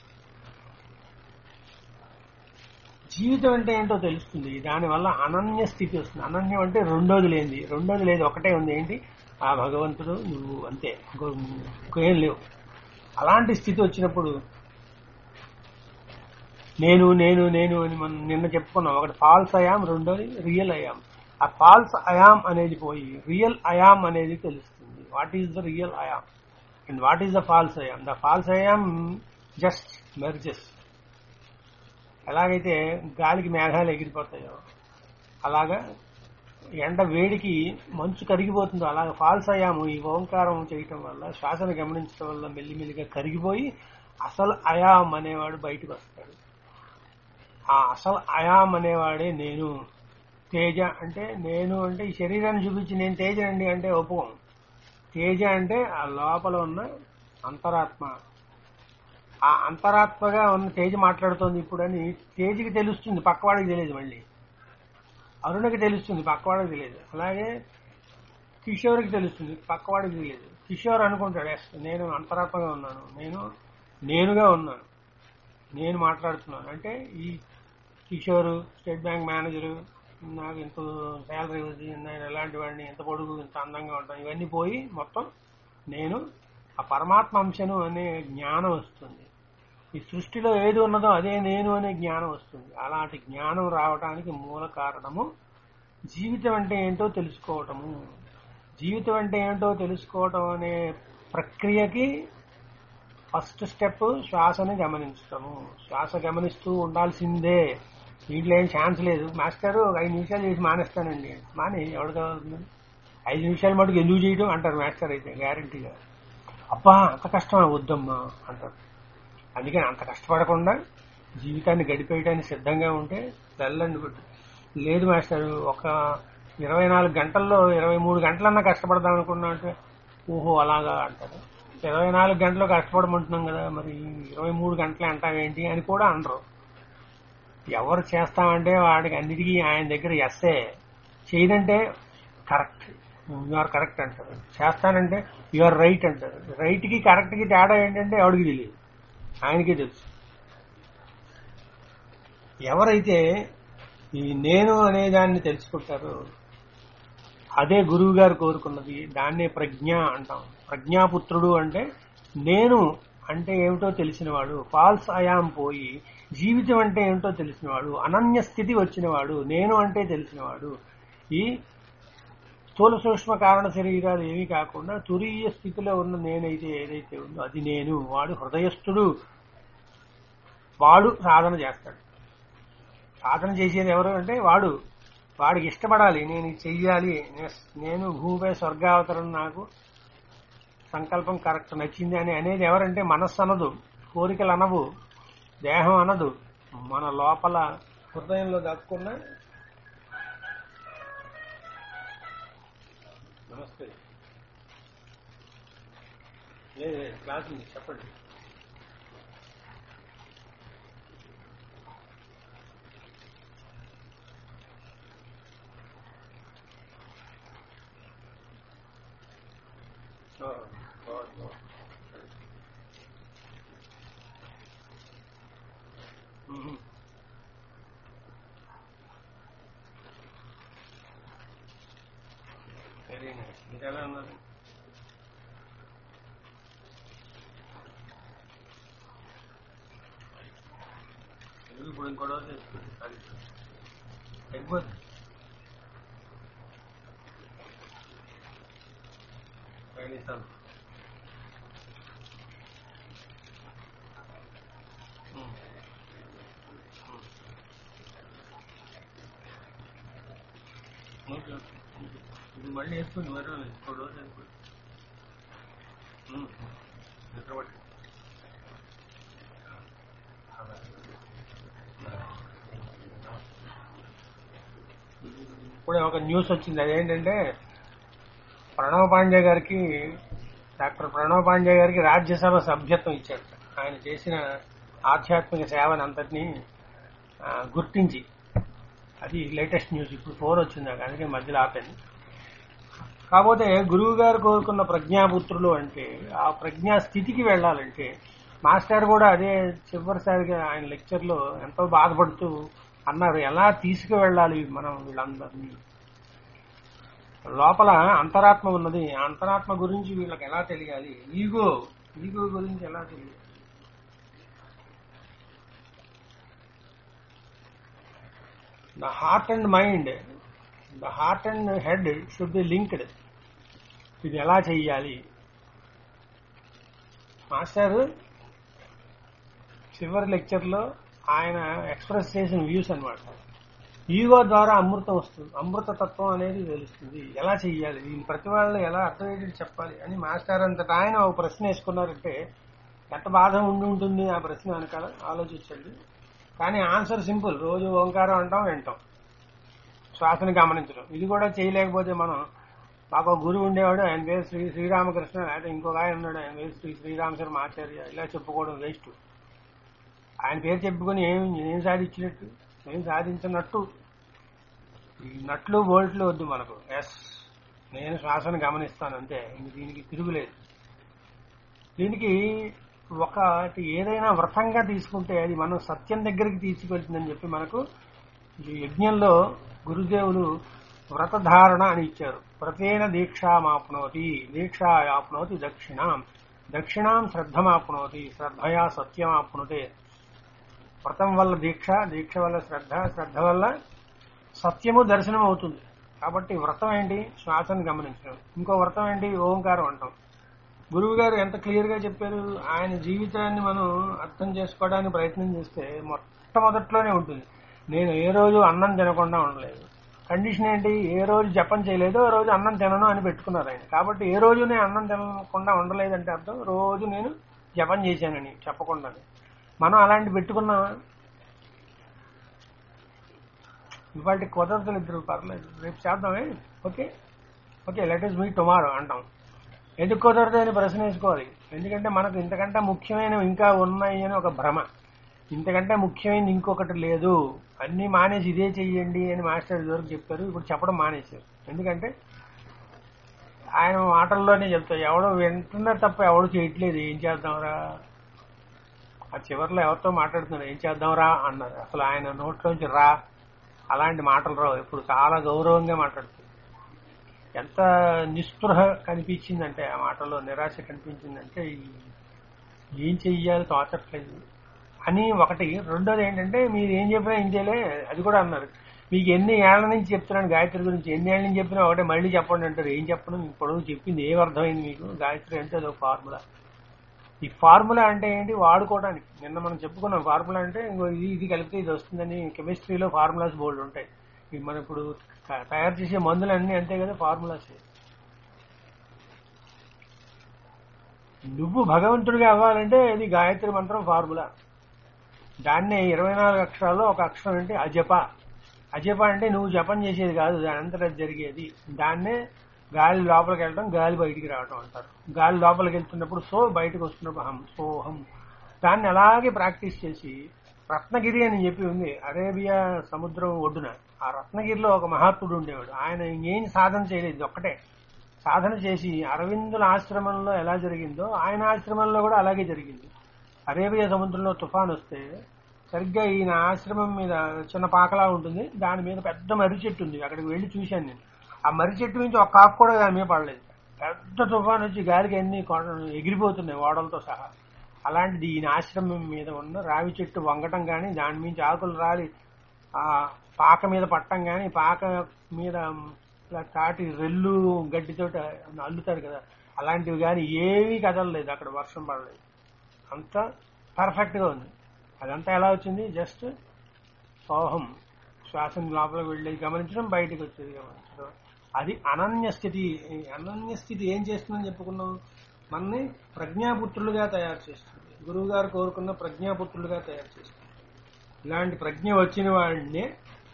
జీవితం అంటే ఏంటో తెలుస్తుంది దానివల్ల అనన్య స్థితి వస్తుంది అనన్యం అంటే రెండోది లేనిది రెండోది లేదు ఒకటే ఉంది ఏంటి ఆ భగవంతుడు నువ్వు అంతే ఇంకో- ఇంకేం లేవు అలాంటి స్థితి వచ్చినప్పుడు నేను నేను నేను అని మనం నిన్న చెప్పుకున్నాం ఒకటి ఫాల్స్ అయాం రెండోది రియల్ అయాం ఆ ఫాల్స్ అయాం అనేది పోయి రియల్ అయాం అనేది తెలుస్తుంది what is the real I am and what is the false I am the false I am just merges ఎలాగైతే గాలికి మేఘాలు ఎగిరిపోతాయో అలాగా ఎండ వేడికి మంచు కరిగిపోతుందో అలాగ ఫాల్స్ అయ్యాము ఈ ఓంకారం చేయటం వల్ల శ్వాసను గమనించడం వల్ల మెల్లిమెల్లిగా కరిగిపోయి అసలు అయాం అనేవాడు బయటకు వస్తాడు ఆ అసలు అయాం అనేవాడే నేను తేజ అంటే నేను అంటే ఈ శరీరాన్ని చూపించి నేను తేజ అండి అంటే ఒప్పుకోం తేజ అంటే ఆ లోపల ఉన్న అంతరాత్మ ఆ అంతరాత్మగా ఉన్న తేజ మాట్లాడుతోంది ఇప్పుడు అని తేజకి తెలుస్తుంది పక్కవాడికి తెలియదు మళ్ళీ అరుణకి తెలుస్తుంది పక్కవాడికి తెలియదు అలాగే కిషోర్కి తెలుస్తుంది పక్కవాడికి తెలియదు కిషోర్ అనుకుంటాడు ఎస్ నేను అంతరాత్మగా ఉన్నాను నేను నేనుగా ఉన్నాను నేను మాట్లాడుతున్నాను అంటే ఈ కిషోర్ స్టేట్ బ్యాంక్ మేనేజరు నాకు ఇంత శాలరీ ఉంది నేను ఎలాంటి వాడిని ఎంత పొడుగు ఇంత అందంగా ఉంటాను ఇవన్నీ పోయి మొత్తం నేను ఆ పరమాత్మ అంశను అనే జ్ఞానం వస్తుంది ఈ సృష్టిలో ఏది ఉన్నదో అదే నేను అనే జ్ఞానం వస్తుంది అలాంటి జ్ఞానం రావడానికి మూల కారణము జీవితం అంటే ఏంటో తెలుసుకోవటము జీవితం అంటే ఏంటో తెలుసుకోవటం అనే ప్రక్రియకి ఫస్ట్ స్టెప్ శ్వాసని గమనించటము శ్వాస గమనిస్తూ ఉండాల్సిందే దీంట్లో ఏం ఛాన్స్ లేదు మాస్టర్ ఒక ఐదు నిమిషాలు చేసి మానేస్తానండి మాని ఎవడు కావాలి ఐదు నిమిషాలు మటుకు ఎందుకు చేయడం అంటారు మాస్టర్ అయితే గ్యారంటీగా అబ్బా అంత కష్టమా వద్దమ్మా అంటారు అందుకని అంత కష్టపడకుండా జీవితాన్ని గడిపేయడానికి సిద్ధంగా ఉంటే వెళ్ళండి బిడ్డ. లేదు మాస్టర్ ఒక ఇరవై నాలుగు గంటల్లో ఇరవై మూడు గంటలన్నా కష్టపడదాం అనుకున్నా అంటే ఓహో అలాగా అంటారు ఇరవై నాలుగు గంటలు కష్టపడమంటున్నాం కదా మరి ఇరవై మూడు గంటలు అంటావేంటి అని కూడా అనరు ఎవరు చేస్తామంటే వాడికి అన్నిటికీ ఆయన దగ్గర ఎస్ఏ చేయదంటే కరెక్ట్ యు ఆర్ కరెక్ట్ అంటారు చేస్తానంటే యు ఆర్ రైట్ అంటారు రైట్ కి కరెక్ట్ కి తేడా ఏంటంటే ఎవడికి తెలియదు ఆయనకే తెలుసు ఎవరైతే ఈ నేను అనే దాన్ని తెలుసుకుంటారో అదే గురువు గారు కోరుకున్నది దాన్నే ప్రజ్ఞ అంటాం ప్రజ్ఞాపుత్రుడు అంటే నేను అంటే ఏమిటో తెలిసినవాడు ఫాల్స్ అయాం పోయి జీవితం అంటే ఏమిటో తెలిసినవాడు అనన్య స్థితి వచ్చినవాడు నేను అంటే తెలిసినవాడు ఈ స్థూల సూక్ష్మ కారణ శరీరాలు ఏమీ కాకుండా తురీయ స్థితిలో ఉన్న నేనైతే ఏదైతే ఉందో అది నేను వాడు హృదయస్థుడు వాడు సాధన చేస్తాడు సాధన చేసేది ఎవరు అంటే వాడు వాడికి ఇష్టపడాలి నేను ఇది చెయ్యాలి నే- నేను భూమిపై స్వర్గావతరం నాకు సంకల్పం కరెక్ట్ నచ్చింది అని అనేది ఎవరంటే మనస్సు అనదు కోరికలు అనవు దేహం అనదు మన లోపల హృదయంలో దాక్కున్న నమస్తే లేదు లేదు, క్లాస్ ఉంది చెప్పండి Oh, God, no. Mhm. Very nice మీరు ఎలా ఉన్నారు తెలుగు ఇప్పుడు ఇంకో రోజు చేసుకోండి అది తగ్గిపోతుంది ప్రయాణిస్తాను ఓకే ఓకే ఇది మళ్ళీ వేసుకోండి మరో ఇంకో రోజు వేసుకోండి ఉమ్. నిద్రపట్టి. ఇప్పుడే ఒక న్యూస్ వచ్చింది అదేంటంటే ప్రణవ్ పాండే గారికి డాక్టర్ ప్రణవ్ పాండే గారికి రాజ్యసభ సభ్యత్వం ఇచ్చారు ఆయన చేసిన ఆధ్యాత్మిక సేవని అంతటినీ ఆ, గుర్తించి అది లేటెస్ట్ న్యూస్ ఇప్పుడు ఫోన్ వచ్చింది నాకు అందుకే మధ్యలో ఆపాను కాకపోతే గురువు గారు కోరుకున్న ప్రజ్ఞాపుత్రులు అంటే ఆ ప్రజ్ఞా స్థితికి వెళ్ళాలంటే మాస్టర్ కూడా అదే చివరిసారిగా ఆయన లెక్చర్ లో ఎంతో బాధపడుతూ అన్నారు ఎలా తీసుకువెళ్ళాలి మనం వీళ్ళందరినీ లోపల అంతరాత్మ ఉన్నది ఆ అంతరాత్మ గురించి వీళ్ళకి ఎలా తెలియాలి ఈగో ఈగో గురించి ఎలా తెలియాలి the heart and mind the heart and head should be linked ఇది ఎలా చెయ్యాలి మాస్టర్ చివరి లెక్చర్ లో ఆయన ఎక్స్ప్రెస్ చేసిన వ్యూస్ అన్నమాట ఈగో ద్వారా అమృతం వస్తుంది అమృత తత్వం అనేది తెలుస్తుంది ఎలా చెయ్యాలి దీని ప్రతి వాళ్ళు ఎలా అర్థమయ్యేది చెప్పాలి అని మాస్టర్ అంతటా ఆయన ఒక ప్రశ్న వేసుకున్నారంటే ఎంత బాధ ఉండి ఉంటుంది ఆ ప్రశ్న వెనకాల ఆలోచించండి కానీ ఆన్సర్ సింపుల్ రోజు ఓంకారం అంటాం వింటాం శ్వాసని గమనించడం ఇది కూడా చేయలేకపోతే మనం మాకు ఒక గురువు ఉండేవాడు ఆయన పేరు శ్రీ శ్రీరామకృష్ణ లేకపోతే ఇంకొక ఆయన ఉన్నాడు ఆయన పేరు శ్రీ శ్రీరామ శర్మ ఆచార్య ఇలా చెప్పుకోవడం వేస్ట్ ఆయన పేరు చెప్పుకొని ఏం ఏం సాధించినట్టు ఏం సాధించినట్టు ఈ నట్లు బోల్ట్లు వద్దు మనకు ఎస్ నేను శ్వాసను గమనిస్తాను అంతే ఇంక దీనికి తిరుగులేదు దీనికి ఒకటి ఏదైనా వ్రతంగా తీసుకుంటే అది మనం సత్యం దగ్గరికి తీసుకెళ్తుందని చెప్పి మనకు ఈ యజ్ఞంలో గురుదేవులు వ్రతధారణ అని ఇచ్చారు వ్రతేన దీక్షామాప్నోతి దీక్షాయాప్నోతి దక్షిణాం దక్షిణాం శ్రద్ధమాప్నోతి శ్రద్ధయా సత్యమాప్నుతే వ్రతం వల్ల దీక్ష దీక్ష వల్ల శ్రద్ధ శ్రద్ధ వల్ల సత్యము దర్శనం అవుతుంది కాబట్టి వ్రతం ఏంటి శ్వాసను గమనించడం ఇంకో వ్రతం ఏంటి ఓంకారం అంటాం గురువు గారు ఎంత క్లియర్ గా చెప్పారు ఆయన జీవితాన్ని మనం అర్థం చేసుకోవడానికి ప్రయత్నం చేస్తే మొట్టమొదట్లోనే ఉంటుంది నేను ఏ రోజు అన్నం తినకుండా ఉండలేదు కండిషన్ ఏంటి ఏ రోజు జపం చేయలేదు ఆ రోజు అన్నం తినను అని పెట్టుకున్నారు ఆయన కాబట్టి ఏ రోజు నేను అన్నం తినకుండా ఉండలేదంటే అర్థం రోజు నేను జపం చేశానని చెప్పకుండానే మనం అలాంటి పెట్టుకున్నామా ఇవాళ కుదరతలు ఇద్దరు పర్లేదు రేపు చేద్దామే okay okay let us meet tomorrow అంటాం ఎందుకు కుదరదు అని ప్రశ్న వేసుకోవాలి ఎందుకంటే మనకు ఇంతకంటే ముఖ్యమైనవి ఇంకా ఉన్నాయి అని ఒక భ్రమ ఇంతకంటే ముఖ్యమైనది ఇంకొకటి లేదు అన్ని మానేసి ఇదే చెయ్యండి అని మాస్టర్ ఇదివరకు చెప్పారు ఇప్పుడు చెప్పడం మానేశారు ఎందుకంటే ఆయన మాటల్లోనే చెప్తారు ఎవడో వింటున్నారు తప్ప ఎవడు చేయట్లేదు ఏం చేద్దాంరా ఆ చివరిలో ఎవరితో మాట్లాడుతున్నారు ఏం చేద్దాంరా అన్నారు అసలు ఆయన నోట్లోంచి రా అలాంటి మాటలు రావు ఇప్పుడు చాలా గౌరవంగా మాట్లాడుతుంది ఎంత నిస్పృహ కనిపించిందంటే ఆ మాటలో నిరాశ కనిపించిందంటే ఈ- ఏం చెయ్యాలి తోచట్లేదు అని ఒకటి రెండోది ఏంటంటే మీరు ఏం చెప్పినా ఏం చేయలే అది కూడా అన్నారు మీకు ఎన్ని ఏళ్ల నుంచి చెప్తున్నాను గాయత్రి గురించి ఎన్ని ఏళ్ళ నుంచి చెప్పినా ఒకటే మళ్ళీ చెప్పండి అంటారు ఏం చెప్పడం ఇప్పుడు చెప్పింది ఏం అర్థమైంది మీకు గాయత్రి అంటే అదొక ఫార్ములా ఈ ఫార్ములా అంటే ఏంటి వాడుకోవడానికి నిన్న మనం చెప్పుకున్నాం ఫార్ములా అంటే ఇంకో ఇది ఇది కలిపితే ఇది వస్తుందని కెమిస్ట్రీలో ఫార్ములాస్ బోల్డ్ ఉంటాయి ఇవి మనం ఇప్పుడు త- తయారు చేసే మందులన్నీ అంతే కదా ఫార్ములాస్ నువ్వు భగవంతుడిగా అవ్వాలంటే ఇది గాయత్రి మంత్రం ఫార్ములా దాన్నే ఇరవై నాలుగు అక్షరాల్లో ఒక అక్షరం అంటే అజప అజప అంటే నువ్వు జపం చేసేది కాదు దాని అంతటా జరిగేది దాన్నే గాలి లోపలికి వెళ్ళడం గాలి బయటికి రావడం అంటారు గాలి లోపలికి వెళ్తున్నప్పుడు సో బయటకు వస్తున్నప్పుడు హం సోహం దాన్ని అలాగే ప్రాక్టీస్ చేసి రత్నగిరి అని చెప్పి ఉంది అరేబియా సముద్రం ఒడ్డున ఆ రత్నగిరిలో ఒక మహాత్ముడు ఉండేవాడు ఆయన ఏం సాధన చేయలేదు ఇది ఒక్కటే సాధన చేసి అరవిందుల ఆశ్రమంలో ఎలా జరిగిందో ఆయన ఆశ్రమంలో కూడా అలాగే జరిగింది అరేబియా సముద్రంలో తుఫాన్ వస్తే సరిగ్గా ఈయన ఆశ్రమం మీద చిన్న పాకలా ఉంటుంది దాని మీద పెద్ద మర్రి చెట్టు ఉంది అక్కడికి వెళ్లి చూశాను నేను ఆ మర్రి చెట్టు నుంచి ఒక కాకు కూడా దాని మీద పడలేదు పెద్ద తుఫాన్ వచ్చి గాలికి అన్ని కొండ- ఎగిరిపోతున్నాయి ఓడలతో సహా అలాంటిది ఈయన ఆశ్రమం మీద ఉన్న రావి చెట్టు వంగటం కానీ దాని నుంచి ఆకులు రాలి ఆ పాక మీద పట్టం కానీ పాక మీద ఇలా తాటి రెల్లు గడ్డితో అల్లుతారు కదా అలాంటివి కానీ ఏమీ కదలలేదు అక్కడ వర్షం పడలేదు అంతా పర్ఫెక్ట్ గా ఉంది అదంతా ఎలా వచ్చింది జస్ట్ సోహం శ్వాసను లోపలికి వెళ్ళేది గమనించడం బయటకు వచ్చేది గమనించడం అది అనన్య స్థితి ఈ అనన్య స్థితి ఏం చేస్తుందని చెప్పుకున్నాం మనని ప్రజ్ఞాపుత్రులుగా తయారు చేస్తుంది గురువు గారు కోరుకున్న ప్రజ్ఞాపుత్రులుగా తయారు చేస్తుంది ఇలాంటి ప్రజ్ఞ వచ్చిన వాడిని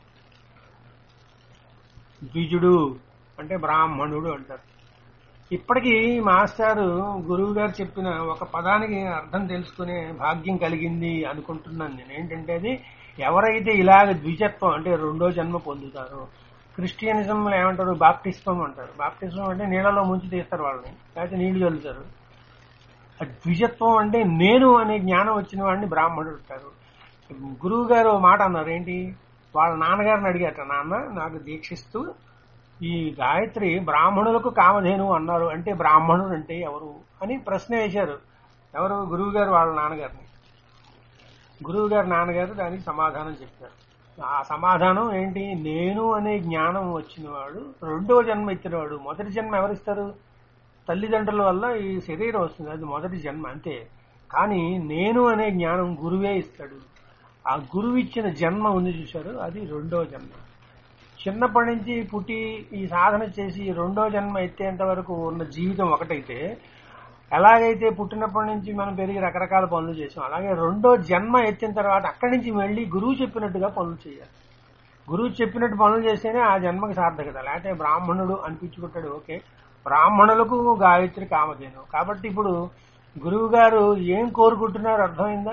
ద్విజుడు అంటే బ్రాహ్మణుడు అంటారు ఇప్పటికీ మాస్టారు గురువు గారు చెప్పిన ఒక పదానికి అర్థం తెలుసుకునే భాగ్యం కలిగింది అనుకుంటున్నాను నేను ఏంటంటే అది ఎవరైతే ఇలాగ ద్విజత్వం అంటే రెండో జన్మ పొందుతారో క్రిస్టియనిజం ఏమంటారు బాప్టిస్టం అంటారు బాప్టిస్టం అంటే నీళ్ళలో ముంచి తీస్తారు వాళ్ళని లేకపోతే నీళ్లు చల్లుతారు ఆ ద్విజత్వం అంటే నేను అనే జ్ఞానం వచ్చిన వాడిని బ్రాహ్మణుడు అంటారు గురువు గారు ఓ మాట అన్నారు ఏంటి వాళ్ళ నాన్నగారిని అడిగారట నాన్న నాకు దీక్షిస్తూ ఈ గాయత్రి బ్రాహ్మణులకు కామధేను అన్నారు అంటే బ్రాహ్మణుడు అంటే ఎవరు అని ప్రశ్న వేశారు ఎవరు గురువు గారు వాళ్ళ నాన్నగారిని గురువు గారి నాన్నగారు దానికి సమాధానం చెప్పారు ఆ సమాధానం ఏంటి నేను అనే జ్ఞానం వచ్చినవాడు రెండో జన్మ ఇచ్చినవాడు మొదటి జన్మ ఎవరిస్తారు తల్లిదండ్రుల వల్ల ఈ శరీరం వస్తుంది అది మొదటి జన్మ అంతే కానీ నేను అనే జ్ఞానం గురువే ఇస్తాడు ఆ గురువు ఇచ్చిన జన్మ ఉంది చూశారు అది రెండో జన్మ చిన్నప్పటి నుంచి పుట్టి ఈ సాధన చేసి రెండో జన్మ ఎత్తేంత వరకు ఉన్న జీవితం ఒకటైతే ఎలాగైతే పుట్టినప్పటి నుంచి మనం పెరిగి రకరకాల పనులు చేసాం అలాగే రెండో జన్మ ఎత్తిన తర్వాత అక్కడి నుంచి వెళ్ళి గురువు చెప్పినట్టుగా పనులు చేయాలి గురువు చెప్పినట్టు పనులు చేస్తేనే ఆ జన్మకి సార్థకత లేకపోతే బ్రాహ్మణుడు అనిపించుకుంటాడు ఓకే బ్రాహ్మణులకు గాయత్రి కామధేను కాబట్టి ఇప్పుడు గురువు గారు ఏం కోరుకుంటున్నారు అర్థమైందా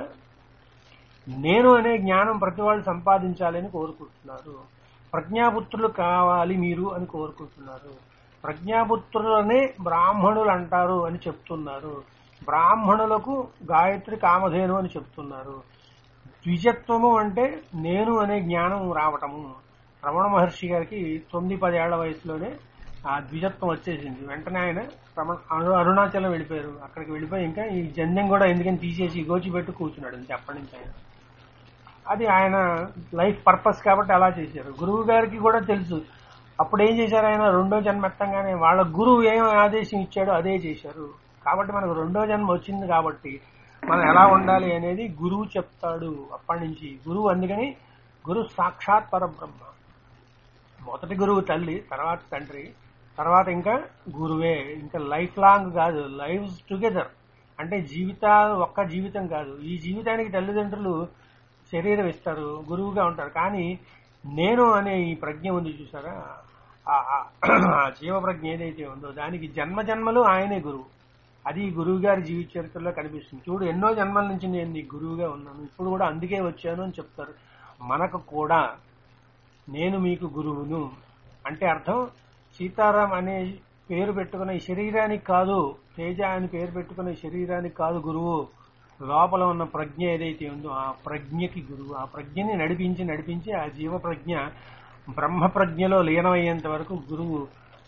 నేను అనే జ్ఞానం ప్రతి వాళ్ళు సంపాదించాలని కోరుకుంటున్నారు ప్రజ్ఞాపుత్రులు కావాలి మీరు అని కోరుకుంటున్నారు ప్రజ్ఞాపుత్రులనే బ్రాహ్మణులు అంటారు అని చెప్తున్నారు బ్రాహ్మణులకు గాయత్రి కామధేను అని చెప్తున్నారు ద్విజత్వము అంటే నేను అనే జ్ఞానం రావటము రమణ మహర్షి గారికి తొమ్మిది పదేళ్ల వయసులోనే ఆ ద్విజత్వం వచ్చేసింది వెంటనే ఆయన రమణ అరు- అరుణాచలం వెళ్ళిపోయారు అక్కడికి వెళ్ళిపోయి ఇంకా ఈ జంధ్యం కూడా ఎందుకని తీసేసి గోచిపెట్టు కూర్చున్నాడు అంతే అప్పటి నుంచి ఆయన అది ఆయన లైఫ్ పర్పస్ కాబట్టి అలా చేశారు గురువు గారికి కూడా తెలుసు అప్పుడు ఏం చేశారు ఆయన రెండో జన్మ ఎత్తంగానే వాళ్ళ గురువు ఏం ఆదేశం ఇచ్చాడో అదే చేశారు కాబట్టి మనకు రెండో జన్మ వచ్చింది కాబట్టి మనం ఎలా ఉండాలి అనేది గురువు చెప్తాడు అప్పటి నుంచి గురువు అందుకని గురు సాక్షాత్ పరబ్రహ్మ మొదటి గురువు తల్లి తర్వాత తండ్రి తర్వాత ఇంకా గురువే ఇంకా లైఫ్ లాంగ్ కాదు లైఫ్ టుగెదర్ అంటే జీవితాలు ఒక్క జీవితం కాదు ఈ జీవితానికి తల్లిదండ్రులు శరీరం ఇస్తారు గురువుగా ఉంటారు కానీ నేను అనే ఈ ప్రజ్ఞ ఉంది చూసారా ఆ- ఆ- ఆ జీవ ప్రజ్ఞ ఏదైతే ఉందో దానికి జన్మ జన్మలు ఆయనే గురువు అది గురువు గారి జీవిత చరిత్రలో కనిపిస్తుంది చూడు ఎన్నో జన్మల నుంచి నేను నీ గురువుగా ఉన్నాను ఇప్పుడు కూడా అందుకే వచ్చాను అని చెప్తారు మనకు కూడా నేను మీకు గురువును అంటే అర్థం సీతారాం అనే పేరు పెట్టుకున్న ఈ శరీరానికి కాదు తేజ అని పేరు పెట్టుకున్న ఈ శరీరానికి కాదు గురువు లోపల ఉన్న ప్రజ్ఞ ఏదైతే ఉందో ఆ ప్రజ్ఞకి గురువు ఆ ప్రజ్ఞని నడిపించి నడిపించి ఆ జీవ ప్రజ్ఞ బ్రహ్మ ప్రజ్ఞలో లీనమయ్యేంత వరకు గురువు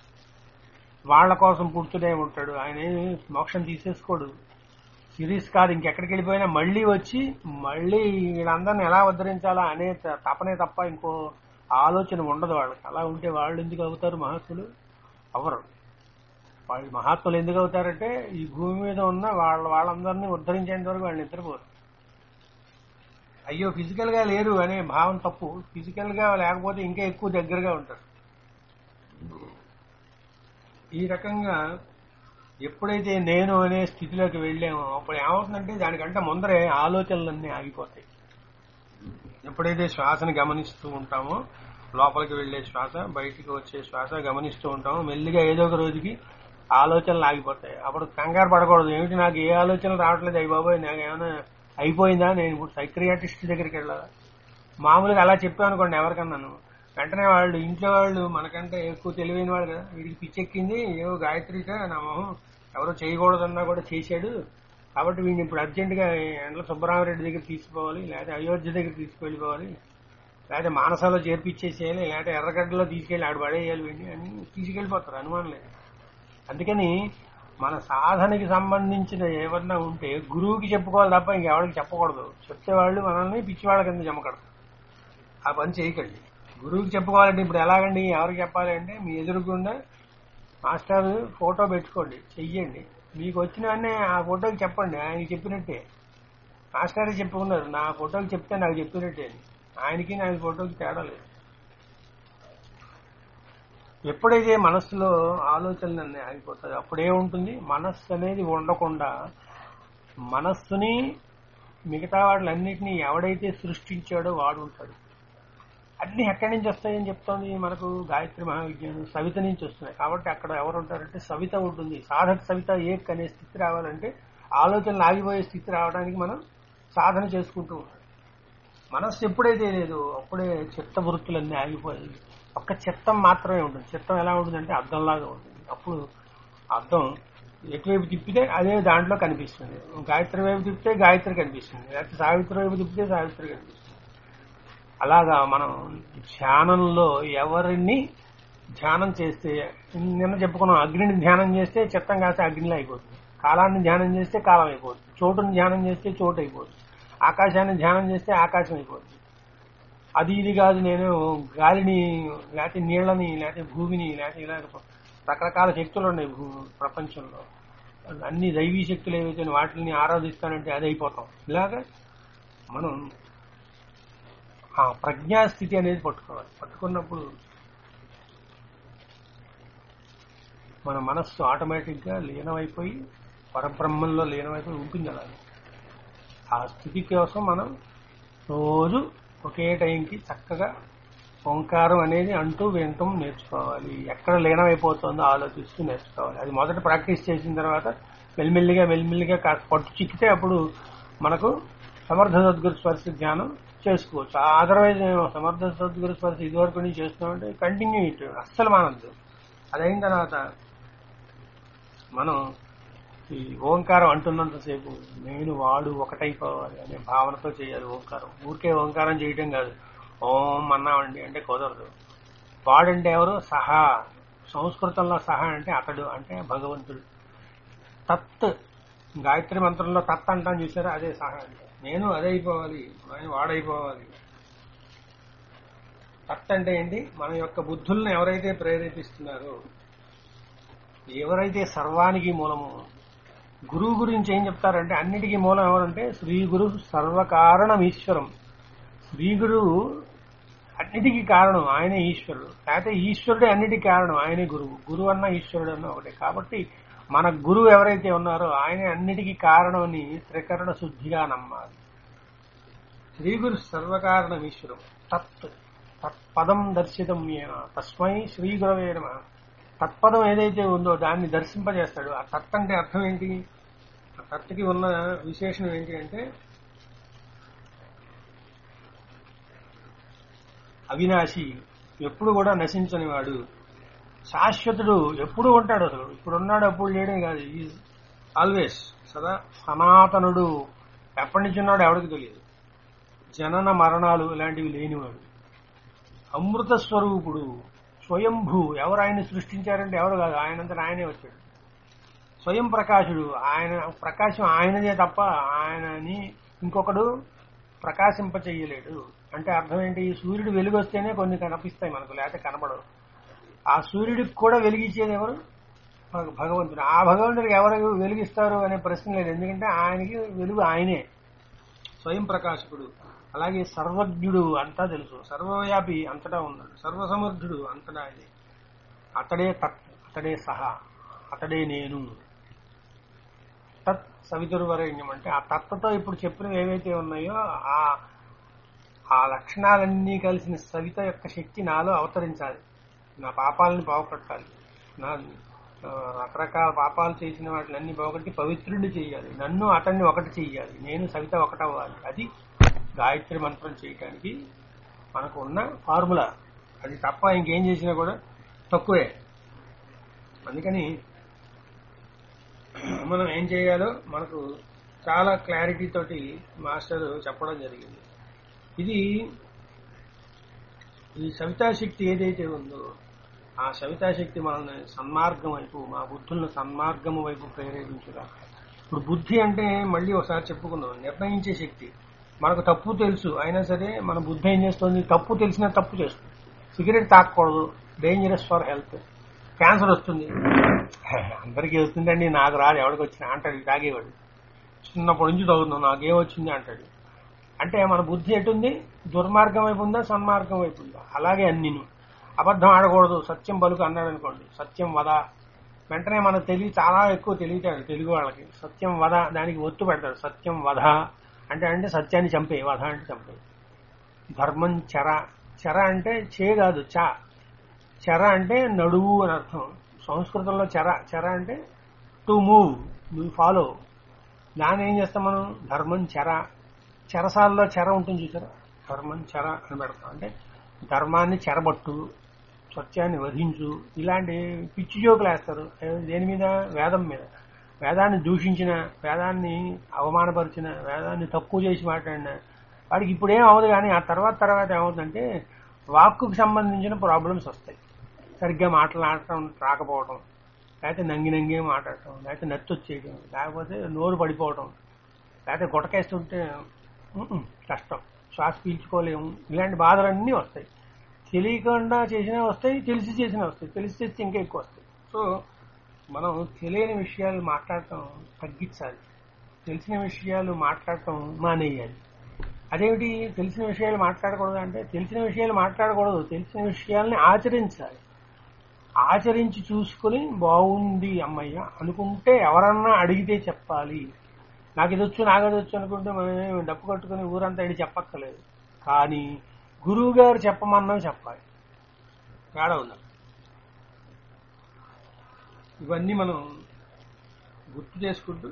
వాళ్ళ కోసం పుడుతూనే ఉంటాడు ఆయన ఏమి మోక్షం తీసేసుకోడు సిరీస్ కాదు ఇంకెక్కడికి వెళ్ళిపోయినా మళ్ళీ వచ్చి మళ్ళీ వీళ్ళందరిని ఎలా ఉద్ధరించాలా అనే త- తపనే తప్ప ఇంకో ఆలోచన ఉండదు వాళ్ళకి అలా ఉంటే వాళ్ళు ఎందుకు అవుతారు మహాత్ములు అవరు వాళ్ళు మహాత్ములు ఎందుకు అవుతారంటే ఈ భూమి మీద ఉన్న వాళ్ళ వాళ్ళందరినీ ఉద్ధరించేంత వరకు వాళ్ళు నిద్రపోరు అయ్యో ఫిజికల్ గా లేరు అనే భావం తప్పు ఫిజికల్ గా లేకపోతే ఇంకా ఎక్కువ దగ్గరగా ఉంటారు ఈ రకంగా ఎప్పుడైతే నేను అనే స్థితిలోకి వెళ్ళామో అప్పుడు ఏమవుతుందంటే దానికంటే ముందరే ఆలోచనలన్నీ ఆగిపోతాయి ఎప్పుడైతే శ్వాసను గమనిస్తూ ఉంటామో లోపలికి వెళ్లే శ్వాస బయటికి వచ్చే శ్వాస గమనిస్తూ ఉంటామో మెల్లిగా ఏదో ఒక రోజుకి ఆలోచనలు ఆగిపోతాయి అప్పుడు కంగారు పడకూడదు ఏమిటి నాకు ఏ ఆలోచనలు రావట్లేదు అయ్యి బాబోయ్ నాకు ఏమైనా అయిపోయిందా నేను ఇప్పుడు సైక్రియాటిస్ట్ దగ్గరికి వెళ్ళాలా మామూలుగా అలా చెప్పాను అనుకోండి ఎవరికన్నాను వెంటనే వాళ్ళు ఇంట్లో వాళ్ళు మనకంటే ఎక్కువ తెలివైన వాళ్ళు కదా వీడికి పిచ్చెక్కింది ఏవో గాయత్రిక నా మొహం ఎవరో చేయకూడదన్నా కూడా చేశాడు కాబట్టి వీడిని ఇప్పుడు అర్జెంటుగా ఎండ్ల సుబ్బరామరెడ్డి దగ్గర తీసుకుపోవాలి లేకపోతే అయోధ్య దగ్గర తీసుకెళ్ళిపోవాలి లేకపోతే మానసాలో చేర్పిచ్చేసేయాలి లేకపోతే ఎర్రగడ్డలో తీసుకెళ్లి ఆడు పడేయాలి వీడిని అని తీసుకెళ్లిపోతారు అనుమానం లేదు అందుకని మన సాధనకి సంబంధించిన ఏమన్నా ఉంటే గురువుకి చెప్పుకోవాలి తప్ప ఇంకెవరికి చెప్పకూడదు చెప్తే వాళ్ళు మనల్ని పిచ్చివాళ్ళ కింద జమకడదు ఆ పని చేయకండి గురువుకి చెప్పుకోవాలంటే ఇప్పుడు ఎలాగండి ఎవరికి చెప్పాలి అంటే మీ ఎదురుగుండా మాస్టర్ ఫోటో పెట్టుకోండి చెయ్యండి మీకు వచ్చినవన్నీ ఆ ఫోటోకి చెప్పండి ఆయనకి చెప్పినట్టే మాస్టర్ చెప్పుకున్నారు నా ఫోటోకి చెప్తే నాకు చెప్పినట్టే అని. ఆయనకి నా ఫోటోకి తేడా లేదు ఎప్పుడైతే మనస్సులో ఆలోచనలు అన్నీ ఆగిపోతాయో అప్పుడేముంటుంది మనస్సు అనేది ఉండకుండా మనస్సుని మిగతా వాటిలన్నిటినీ ఎవడైతే సృష్టించాడో వాడు ఉంటాడు అన్ని ఎక్కడి నుంచి వస్తాయని చెప్తోంది మనకు గాయత్రి మహావిజ్ఞానం సవిత నుంచి వస్తున్నాయి కాబట్టి అక్కడ ఎవరు ఉంటారంటే సవిత ఉంటుంది సాధక సవిత ఏక్ అనే స్థితి రావాలంటే ఆలోచనలు ఆగిపోయే స్థితి రావడానికి మనం సాధన చేసుకుంటూ ఉంటాం మనస్సు ఎప్పుడైతే లేదు అప్పుడే చిత్త వృత్తులన్నీ ఆగిపోయాయి ఒక్క చిత్తం మాత్రమే ఉంటుంది చిత్తం ఎలా ఉంటుందంటే అద్దంలాగా ఉంటుంది అప్పుడు అద్దం ఎటువైపు తిప్పితే అదే దాంట్లో కనిపిస్తుంది గాయత్రి వైపు తిప్పితే గాయత్రి కనిపిస్తుంది లేకపోతే సావిత్రి వైపు తిప్పితే సావిత్రి కనిపిస్తుంది అలాగా మనం ధ్యానంలో ఎవరిని ధ్యానం చేస్తే నిన్న చెప్పుకున్నాం అగ్నిని ధ్యానం చేస్తే చిత్తం కాస్తే అగ్నిలో అయిపోతుంది కాలాన్ని ధ్యానం చేస్తే కాలం అయిపోతుంది చోటుని ధ్యానం చేస్తే చోటు అయిపోతుంది ఆకాశాన్ని ధ్యానం చేస్తే ఆకాశం అయిపోతుంది అది ఇది కాదు నేను గాలిని లేకపోతే నీళ్ళని లేకపోతే భూమిని లేకపోతే ఇలా రకరకాల శక్తులు ఉన్నాయి భూ ప్రపంచంలో అన్ని దైవీ శక్తులు ఏవైతే వాటిని ఆరాధిస్తానంటే అది అయిపోతాం ఇలాగా మనం ఆ ప్రజ్ఞాస్థితి అనేది పట్టుకోవాలి పట్టుకున్నప్పుడు మన మనస్సు ఆటోమేటిక్ గా లీనమైపోయి పరబ్రహ్మంలో లీనమైపోయి ఉంటుంది అలాగే ఆ స్థితి కోసం మనం రోజు ఒకే టైంకి చక్కగా ఓంకారం అనేది అంటూ వినటం నేర్చుకోవాలి ఎక్కడ లీనమైపోతుందో ఆలోచిస్తూ నేర్చుకోవాలి అది మొదట ప్రాక్టీస్ చేసిన తర్వాత మెల్లిమెల్లిగా మెల్లిమెల్లిగా కాస్త పట్టు చిక్కితే అప్పుడు మనకు సమర్థ సద్గురు స్పర్శ జ్ఞానం చేసుకోవచ్చు అదర్వైజ్ సమర్థ సద్గురు స్పర్శ ఇదివరకు నుంచి చేస్తున్నామంటే కంటిన్యూ ఇట్ అస్సలు మానద్దు అది అయిన తర్వాత మనం ఈ ఓంకారం అంటున్నంతసేపు నేను వాడు ఒకటైపోవాలి అనే భావనతో చేయాలి ఓంకారం ఊరికే ఓంకారం చేయటం కాదు ఓం అన్నామండి అంటే కుదరదు వాడంటే ఎవరు సహా సంస్కృతంలో సహా అంటే అతడు అంటే భగవంతుడు తత్ గాయత్రి మంత్రంలో తత్ అంటాం చూసారా అదే సహా అంటే నేను అదే అయిపోవాలి ఆయన వాడైపోవాలి తత్ అంటే ఏంటి మన యొక్క బుద్ధుల్ని ఎవరైతే ప్రేరేపిస్తున్నారో ఎవరైతే సర్వానికి మూలము గురువు గురించి ఏం చెప్తారంటే అన్నిటికీ మూలం ఎవరంటే శ్రీ గురు సర్వకారణం ఈశ్వరం శ్రీ గురువు అన్నిటికీ కారణం ఆయనే ఈశ్వరుడు లేకపోతే ఈశ్వరుడే అన్నిటికీ కారణం ఆయనే గురువు గురువు అన్న ఈశ్వరుడు అన్న ఒకటే కాబట్టి మన గురువు ఎవరైతే ఉన్నారో ఆయనే అన్నిటికీ కారణం అని త్రికరణ శుద్ధిగా నమ్మాలి శ్రీ గురు సర్వకారణం ఈశ్వరం తత్ తత్పదం దర్శితం ఏన తస్మై శ్రీ గురవే నమ తత్పదం ఏదైతే ఉందో దాన్ని దర్శింపజేస్తాడు ఆ తత్ అంటే అర్థం ఏంటి ఆ తత్కి ఉన్న విశేషణం ఏంటి అంటే అవినాశి ఎప్పుడు కూడా నశించని వాడు శాశ్వతుడు ఎప్పుడు ఉంటాడు అసలు ఇప్పుడు ఉన్నాడు అప్పుడు లేడే కాదు ఈజ్ ఆల్వేస్ సదా సనాతనుడు ఎప్పటి నుంచి ఉన్నాడు ఎవరికి తెలియదు జనన మరణాలు ఇలాంటివి లేనివాడు అమృత స్వరూపుడు స్వయంభూ ఎవరు ఆయన సృష్టించారంటే ఎవరు కాదు ఆయనంతా ఆయనే వచ్చాడు స్వయం ప్రకాశుడు ఆయన ప్రకాశం ఆయనదే తప్ప ఆయనని ఇంకొకడు ప్రకాశింప చెయ్యలేడు అంటే అర్థం ఏంటి సూర్యుడు వెలుగు వస్తేనే కొన్ని కనిపిస్తాయి మనకు లేకపోతే కనబడవు ఆ సూర్యుడికి కూడా వెలిగించేది ఎవరు భగ- భగవంతుడు ఆ భగవంతుడికి ఎవరు వెలిగిస్తారు అనే ప్రశ్న లేదు ఎందుకంటే ఆయనకి వెలుగు ఆయనే స్వయం ప్రకాశకుడు అలాగే సర్వజ్ఞుడు అంతా తెలుసు సర్వవ్యాపి అంతటా ఉన్నాడు సర్వసమర్థుడు అంతటా ఆయనే అతడే తత్ అతడే సహా అతడే నేను తత్ సవితుర్వరేణ్యం అంటే ఆ తత్వతో ఇప్పుడు చెప్పినవి ఏవైతే ఉన్నాయో ఆ ఆ లక్షణాలన్నీ కలిసిన సవిత యొక్క శక్తి నాలో అవతరించాలి నా పాపాలని పోగొట్టాలి నా ఆ, రకరకాల పాపాలు చేసిన వాటిలన్నీ పోగొట్టి పవిత్రుడిని చేయాలి నన్ను అతన్ని ఒకటి చెయ్యాలి నేను సవిత ఒకటవ్వాలి అది గాయత్రి మంత్రం చేయటానికి మనకు ఉన్న ఫార్ములా అది తప్ప ఇంకేం చేసినా కూడా తక్కువే అందుకని మనం ఏం చేయాలో మనకు చాలా క్లారిటీ తోటి మాస్టర్ చెప్పడం జరిగింది ఇది ఈ సవితాశక్తి ఏదైతే ఉందో ఆ సవితాశక్తి మనల్ని సన్మార్గం వైపు మా బుద్ధులను సన్మార్గం వైపు ప్రేరేపించుగా ఇప్పుడు బుద్ధి అంటే మళ్ళీ ఒకసారి చెప్పుకుందాం నిర్ణయించే శక్తి మనకు తప్పు తెలుసు అయినా సరే మన బుద్ధి ఏం చేస్తుంది తప్పు తెలిసినా తప్పు చేస్తుంది సిగరెట్ తాగకూడదు డేంజరస్ ఫర్ హెల్త్ క్యాన్సర్ వస్తుంది అందరికీ వస్తుందండి నాకు రాదు ఎవరికి వచ్చినా అంటాడు ఈ తాగేవాడు చిన్నప్పటి నుంచి తాగుతున్నాం నాకేం వచ్చింది అంటాడు అంటే మన బుద్ధి ఎటుంది దుర్మార్గం వైపు ఉందా సన్మార్గం వైపు ఉందా అలాగే అన్నిను అబద్ధం ఆడకూడదు సత్యం పలుకు అన్నాడు అనుకోండి సత్యం వద వెంటనే మనకు తెలివి చాలా ఎక్కువ తెలియటాడు తెలుగు వాళ్ళకి సత్యం వద దానికి ఒత్తు పెడతాడు సత్యం వధ అంటే అంటే సత్యాన్ని చంపే వధ అంటే చంపే ధర్మం చెర చెర అంటే చే కాదు చ చెర అంటే నడువు అని అర్థం సంస్కృతంలో చెర చెర అంటే టు మూవ్ నువ్వు ఫాలో దాన్ని ఏం చేస్తాం మనం ధర్మం చెర చెరసాల్లో చెర ఉంటుంది చూసారా ధర్మం చెర అని పెడతాం అంటే ధర్మాన్ని చెరబట్టు సత్యాన్ని వధించు ఇలాంటి పిచ్చి జోకులు వేస్తారు ఏ- దేని మీద వేదం మీద వేదాన్ని దూషించిన వేదాన్ని అవమానపరిచిన వేదాన్ని తక్కువ చేసి మాట్లాడిన వాడికి ఇప్పుడేం అవ్వదు కానీ ఆ తర్వాత తర్వాత ఏమవుతుందంటే వాక్కుకు సంబంధించిన ప్రాబ్లమ్స్ వస్తాయి సరిగ్గా మాట్లాడటం రాకపోవడం లేకపోతే నంగి నంగే మాట్లాడటం లేకపోతే నత్తి వచ్చేయడం లేకపోతే నోరు పడిపోవడం లేకపోతే గుటకేస్తుంటే ఉమ్మ్, కష్టం శ్వాస పీల్చుకోలేము ఇలాంటి బాధలన్నీ వస్తాయి తెలియకుండా చేసినా వస్తాయి తెలిసి చేసినా వస్తాయి తెలిసి చేస్తే ఇంకా ఎక్కువ వస్తాయి సో మనం తెలియని విషయాలు మాట్లాడటం తగ్గించాలి తెలిసిన విషయాలు మాట్లాడటం మానేయాలి అదేమిటి తెలిసిన విషయాలు మాట్లాడకూడదు అంటే తెలిసిన విషయాలు మాట్లాడకూడదు తెలిసిన విషయాల్ని ఆచరించాలి ఆచరించి చూసుకుని బాగుంది అమ్మయ్య అనుకుంటే ఎవరన్నా అడిగితే చెప్పాలి నాకు ఇది వచ్చు నాకు అది వచ్చు అనుకుంటే మనం డప్పు కట్టుకుని ఊరంతా ఇడి చెప్పక్కర్లేదు కానీ గురువు గారు చెప్పమన్నవి చెప్పాలి తేడా ఉందా ఇవన్నీ మనం గుర్తు చేసుకుంటూ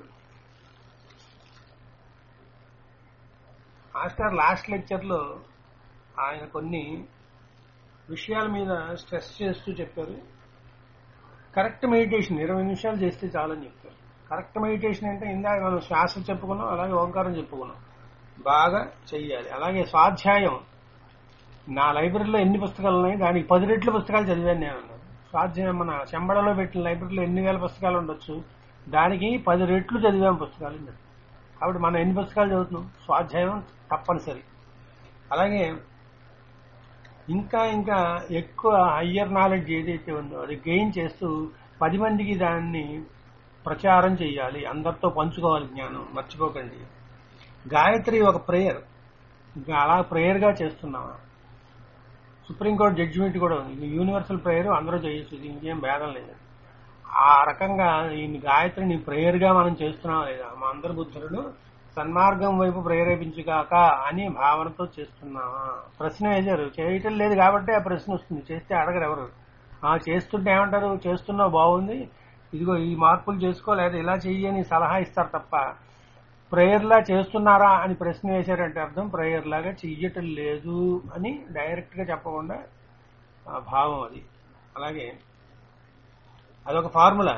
మాస్టర్ లాస్ట్ లెక్చర్లో ఆయన కొన్ని విషయాల మీద స్ట్రెస్ చేస్తూ చెప్పారు కరెక్ట్ మెడిటేషన్ ఇరవై నిమిషాలు చేస్తే చాలని చెప్తారు కరెక్ట్ మెడిటేషన్ అంటే ఇందాక మనం శ్వాస చెప్పుకున్నాం అలాగే ఓంకారం చెప్పుకున్నాం బాగా చెయ్యాలి అలాగే స్వాధ్యాయం నా లైబ్రరీలో ఎన్ని పుస్తకాలు ఉన్నాయి దానికి పది రెట్ల పుస్తకాలు చదివాను నేను అన్నాను స్వాధ్యాయం మన చెంబడలో పెట్టిన లైబ్రరీలో ఎన్ని వేల పుస్తకాలు ఉండొచ్చు దానికి పది రెట్లు చదివాం పుస్తకాలు అన్నాడు. కాబట్టి మనం ఎన్ని పుస్తకాలు చదువుతున్నాం స్వాధ్యాయం తప్పనిసరి అలాగే ఇంకా ఇంకా ఎక్కువ హయ్యర్ నాలెడ్జ్ ఏదైతే ఉందో అది గెయిన్ చేస్తూ పది మందికి దాన్ని ప్రచారం చేయాలి అందరితో పంచుకోవాలి జ్ఞానం మర్చిపోకండి గాయత్రి ఒక ప్రేయర్ ఇంకా అలా ప్రేయర్గా చేస్తున్నావా సుప్రీంకోర్టు జడ్జిమెంట్ కూడా ఉంది ఇది యూనివర్సల్ ప్రేయర్ అందరూ చేయొచ్చు ఇది ఇంకేం భేదం లేదు ఆ రకంగా ఈ గాయత్రిని ప్రేయర్గా మనం చేస్తున్నావా లేదా మా అందరి బుద్ధులను సన్మార్గం వైపు ప్రేరేపించుగాక అని భావనతో చేస్తున్నావా ప్రశ్న వేశారు చేయటం లేదు కాబట్టి ఆ ప్రశ్న వస్తుంది చేస్తే అడగరు ఎవరు ఆ చేస్తుంటే ఏమంటారు చేస్తున్నావు బాగుంది ఇదిగో ఈ మార్పులు చేసుకో లేదా ఇలా చెయ్యి అని సలహా ఇస్తారు తప్ప ప్రేయర్లా చేస్తున్నారా అని ప్రశ్న వేశారంటే అర్థం ప్రేయర్ లాగా చెయ్యటం లేదు అని డైరెక్ట్ గా చెప్పకుండా ఆ భావం అది అలాగే అదొక ఫార్ములా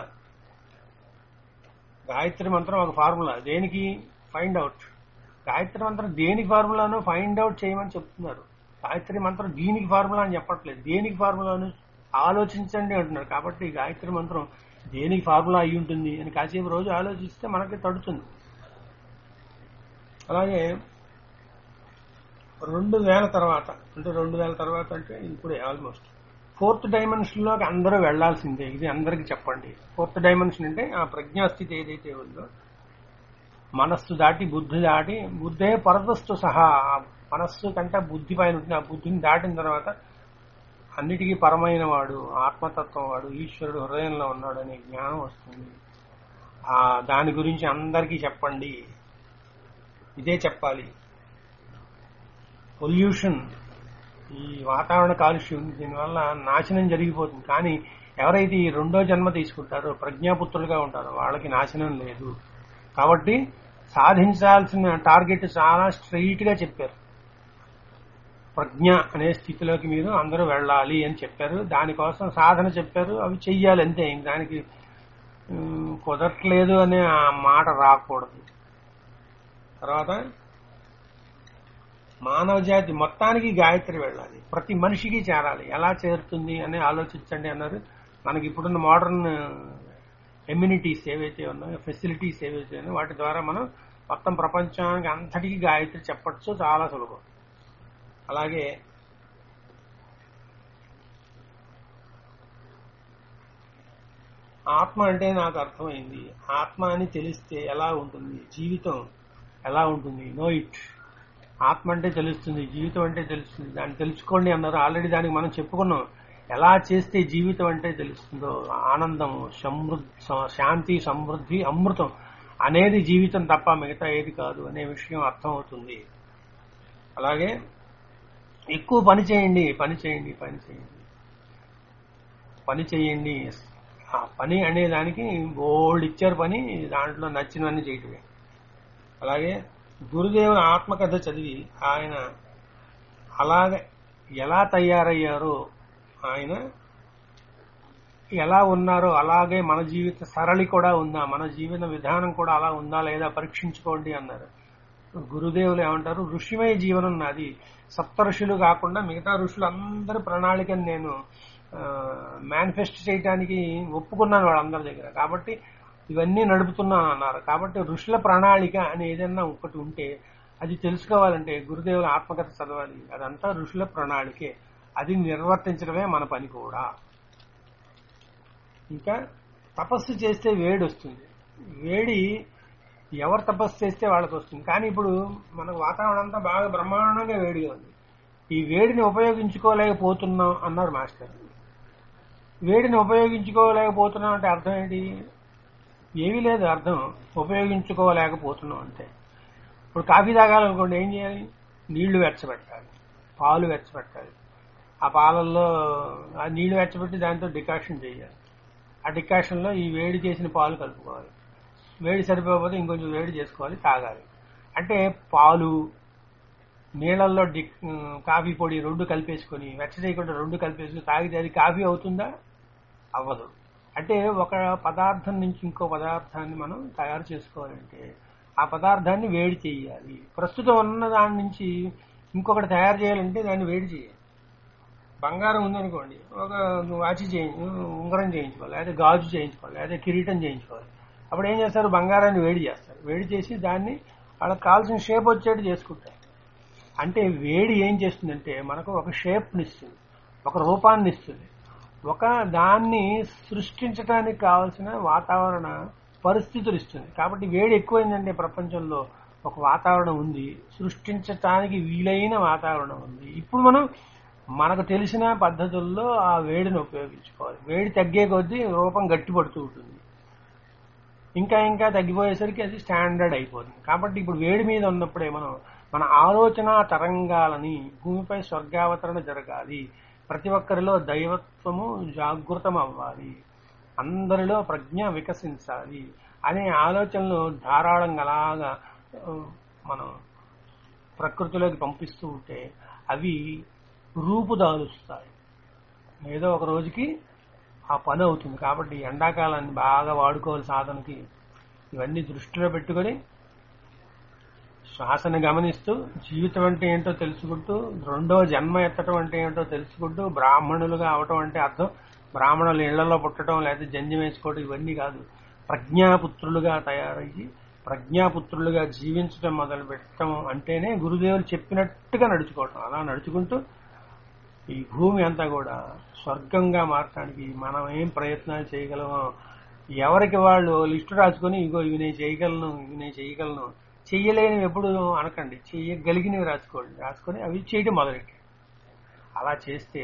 గాయత్రి మంత్రం ఒక ఫార్ములా దేనికి ఫైండ్ అవుట్ గాయత్రి మంత్రం దేనికి ఫార్ములాను ఫైండ్ అవుట్ చేయమని చెప్తున్నారు గాయత్రి మంత్రం దీనికి ఫార్ములా అని చెప్పట్లేదు దేనికి ఫార్ములాను ఆలోచించండి అంటున్నారు కాబట్టి గాయత్రి మంత్రం దేనికి ఫార్ములా అయి ఉంటుంది అని కాసేపు రోజు ఆలోచిస్తే మనకి తడుతుంది అలాగే రెండు వేల తర్వాత అంటే రెండు వేల తర్వాత అంటే ఇప్పుడే ఆల్మోస్ట్ ఫోర్త్ డైమెన్షన్ లోకి అందరూ వెళ్లాల్సిందే ఇది అందరికి చెప్పండి ఫోర్త్ డైమెన్షన్ అంటే ఆ ప్రజ్ఞాస్థితి ఏదైతే ఉందో మనస్సు దాటి బుద్ధి దాటి బుద్ధే పరదస్తు సహా ఆ మనస్సు కంటే బుద్ధి పైన ఉంటుంది ఆ బుద్ధిని దాటిన తర్వాత అన్నిటికీ పరమైన వాడు ఆత్మతత్వం వాడు ఈశ్వరుడు హృదయంలో ఉన్నాడు అనే జ్ఞానం వస్తుంది ఆ దాని గురించి అందరికీ చెప్పండి ఇదే చెప్పాలి పొల్యూషన్ ఈ వాతావరణ కాలుష్యం దీనివల్ల నాశనం జరిగిపోతుంది కానీ ఎవరైతే ఈ రెండో జన్మ తీసుకుంటారో ప్రజ్ఞాపుత్రులుగా ఉంటారో వాళ్ళకి నాశనం లేదు కాబట్టి సాధించాల్సిన టార్గెట్ చాలా స్ట్రైట్ గా చెప్పారు ప్రజ్ఞ అనే స్థితిలోకి మీరు అందరూ వెళ్ళాలి అని చెప్పారు దానికోసం సాధన చెప్పారు అవి చెయ్యాలి అంతే ఇంక దానికి ఉమ్, కుదరట్లేదు అనే ఆ మాట రాకూడదు తర్వాత మానవ జాతి మొత్తానికి గాయత్రి వెళ్ళాలి ప్రతి మనిషికి చేరాలి ఎలా చేరుతుంది అని ఆలోచించండి అన్నారు మనకి ఇప్పుడున్న మోడర్న్ ఎమ్యూనిటీస్ ఏవైతే ఉన్నాయో ఫెసిలిటీస్ ఏవైతే ఉన్నాయో వాటి ద్వారా మనం మొత్తం ప్రపంచానికి అంతటికి గాయత్రి చెప్పచ్చు చాలా సులభం అలాగే ఆత్మ అంటే నాకు అర్థమైంది ఆత్మ అని తెలిస్తే ఎలా ఉంటుంది జీవితం ఎలా ఉంటుంది నో ఇట్ ఆత్మ అంటే తెలుస్తుంది జీవితం అంటే తెలుస్తుంది దాన్ని తెలుసుకోండి అన్నారు ఆల్రెడీ దానికి మనం చెప్పుకున్నాం ఎలా చేస్తే జీవితం అంటే తెలుస్తుందో ఆనందం సమృద్ధి శాంతి సమృద్ధి అమృతం అనేది జీవితం తప్ప మిగతా ఏది కాదు అనే విషయం అర్థమవుతుంది అలాగే ఎక్కువ పని చేయండి పని చేయండి పని చేయండి పని చేయండి ఆ పని అనే దానికి గోల్డ్ ఇచ్చారు పని దాంట్లో నచ్చినవన్నీ చేయటమే అలాగే గురుదేవుని ఆత్మకథ చదివి ఆయన అలాగే ఎలా తయారయ్యారో ఆయన ఎలా ఉన్నారో అలాగే మన జీవిత సరళి కూడా ఉందా మన జీవన విధానం కూడా అలా ఉందా లేదా పరీక్షించుకోండి అన్నారు గురుదేవులు ఏమంటారు ఋషిమయ జీవనం నాది సప్త ఋషులు కాకుండా మిగతా ఋషులు అందరి ప్రణాళికను నేను మేనిఫెస్ట్ చేయడానికి ఒప్పుకున్నాను వాళ్ళందరి దగ్గర కాబట్టి ఇవన్నీ నడుపుతున్నాను అన్నారు కాబట్టి ఋషుల ప్రణాళిక అని ఏదైనా ఒకటి ఉంటే అది తెలుసుకోవాలంటే గురుదేవుల ఆత్మకథ చదవాలి అదంతా ఋషుల ప్రణాళికే అది నిర్వర్తించడమే మన పని కూడా ఇంకా తపస్సు చేస్తే వేడి వస్తుంది వేడి ఎవరు తపస్సు చేస్తే వాళ్ళకి వస్తుంది కానీ ఇప్పుడు మనకు వాతావరణం అంతా బాగా బ్రహ్మాండంగా వేడిగా ఉంది ఈ వేడిని ఉపయోగించుకోలేకపోతున్నాం అన్నారు మాస్టర్ వేడిని ఉపయోగించుకోలేకపోతున్నాం అంటే అర్థం ఏంటి ఏమీ లేదు అర్థం ఉపయోగించుకోలేకపోతున్నాం అంటే ఇప్పుడు కాఫీ తాగాలనుకోండి ఏం చేయాలి నీళ్లు వెచ్చబెట్టాలి పాలు వెచ్చబెట్టాలి ఆ పాలల్లో ఆ నీళ్లు వెచ్చబెట్టి దాంతో డికాషన్ చేయాలి ఆ డికాషన్లో ఈ వేడి చేసిన పాలు కలుపుకోవాలి వేడి సరిపోకపోతే ఇంకొంచెం వేడి చేసుకోవాలి తాగాలి అంటే పాలు నీళ్ళల్లో డి కాఫీ పొడి రెండు కలిపేసుకొని వెచ్చ చేయకుండా రెండు కలిపేసుకుని తాగితే అది కాఫీ అవుతుందా అవ్వదు అంటే ఒక పదార్థం నుంచి ఇంకో పదార్థాన్ని మనం తయారు చేసుకోవాలంటే ఆ పదార్థాన్ని వేడి చేయాలి ప్రస్తుతం ఉన్న దాని నుంచి ఇంకొకటి తయారు చేయాలంటే దాన్ని వేడి చేయాలి బంగారం ఉందనుకోండి ఒక వాచి చేయి ఉంగరం చేయించుకోవాలి లేదా గాజు చేయించుకోవాలి లేదా కిరీటం చేయించుకోవాలి అప్పుడు ఏం చేస్తారు బంగారాన్ని వేడి చేస్తారు వేడి చేసి దాన్ని వాళ్ళకి కావాల్సిన షేప్ వచ్చేట్టు చేసుకుంటారు అంటే వేడి ఏం చేస్తుందంటే మనకు ఒక షేప్ని ఇస్తుంది ఒక రూపాన్ని ఇస్తుంది ఒక దాన్ని సృష్టించడానికి కావాల్సిన వాతావరణ పరిస్థితులు ఇస్తుంది కాబట్టి వేడి ఎక్కువైందంటే ప్రపంచంలో ఒక వాతావరణం ఉంది సృష్టించటానికి వీలైన వాతావరణం ఉంది ఇప్పుడు మనం మనకు తెలిసిన పద్ధతుల్లో ఆ వేడిని ఉపయోగించుకోవాలి వేడి తగ్గే కొద్దీ రూపం గట్టిపడుతూ ఉంటుంది ఇంకా ఇంకా తగ్గిపోయేసరికి అది స్టాండర్డ్ అయిపోతుంది కాబట్టి ఇప్పుడు వేడి మీద ఉన్నప్పుడే మనం మన ఆలోచన తరంగాలని భూమిపై స్వర్గావతరణ జరగాలి ప్రతి ఒక్కరిలో దైవత్వము జాగృతం అవ్వాలి అందరిలో ప్రజ్ఞ వికసించాలి అనే ఆలోచనలు ధారాళంగా అలాగా మనం ప్రకృతిలోకి పంపిస్తూ ఉంటే అవి రూపుదాలుస్తాయి ఏదో ఒక రోజుకి ఆ పని అవుతుంది కాబట్టి ఎండాకాలాన్ని బాగా వాడుకోవాలి సాధనకి ఇవన్నీ దృష్టిలో పెట్టుకొని శ్వాసను గమనిస్తూ జీవితం అంటే ఏంటో తెలుసుకుంటూ రెండో జన్మ ఎత్తడం అంటే ఏంటో తెలుసుకుంటూ బ్రాహ్మణులుగా అవటం అంటే అర్థం బ్రాహ్మణులు ఇళ్లలో పుట్టడం లేదా జన్యం వేసుకోవడం ఇవన్నీ కాదు ప్రజ్ఞాపుత్రులుగా తయారయ్యి ప్రజ్ఞాపుత్రులుగా జీవించడం మొదలు పెట్టడం అంటేనే గురుదేవులు చెప్పినట్టుగా నడుచుకోవటం అలా నడుచుకుంటూ ఈ భూమి అంతా కూడా స్వర్గంగా మార్చడానికి మనం ఏం ప్రయత్నాలు చేయగలమో ఎవరికి వాళ్ళు లిస్టు రాసుకొని ఇగో ఇవి నేను చేయగలను ఇవి నేను చేయగలను చెయ్యలేనివి ఎప్పుడు అనకండి చెయ్యగలిగినవి రాసుకోండి రాసుకొని అవి చేయడం మొదలెట్టి అలా చేస్తే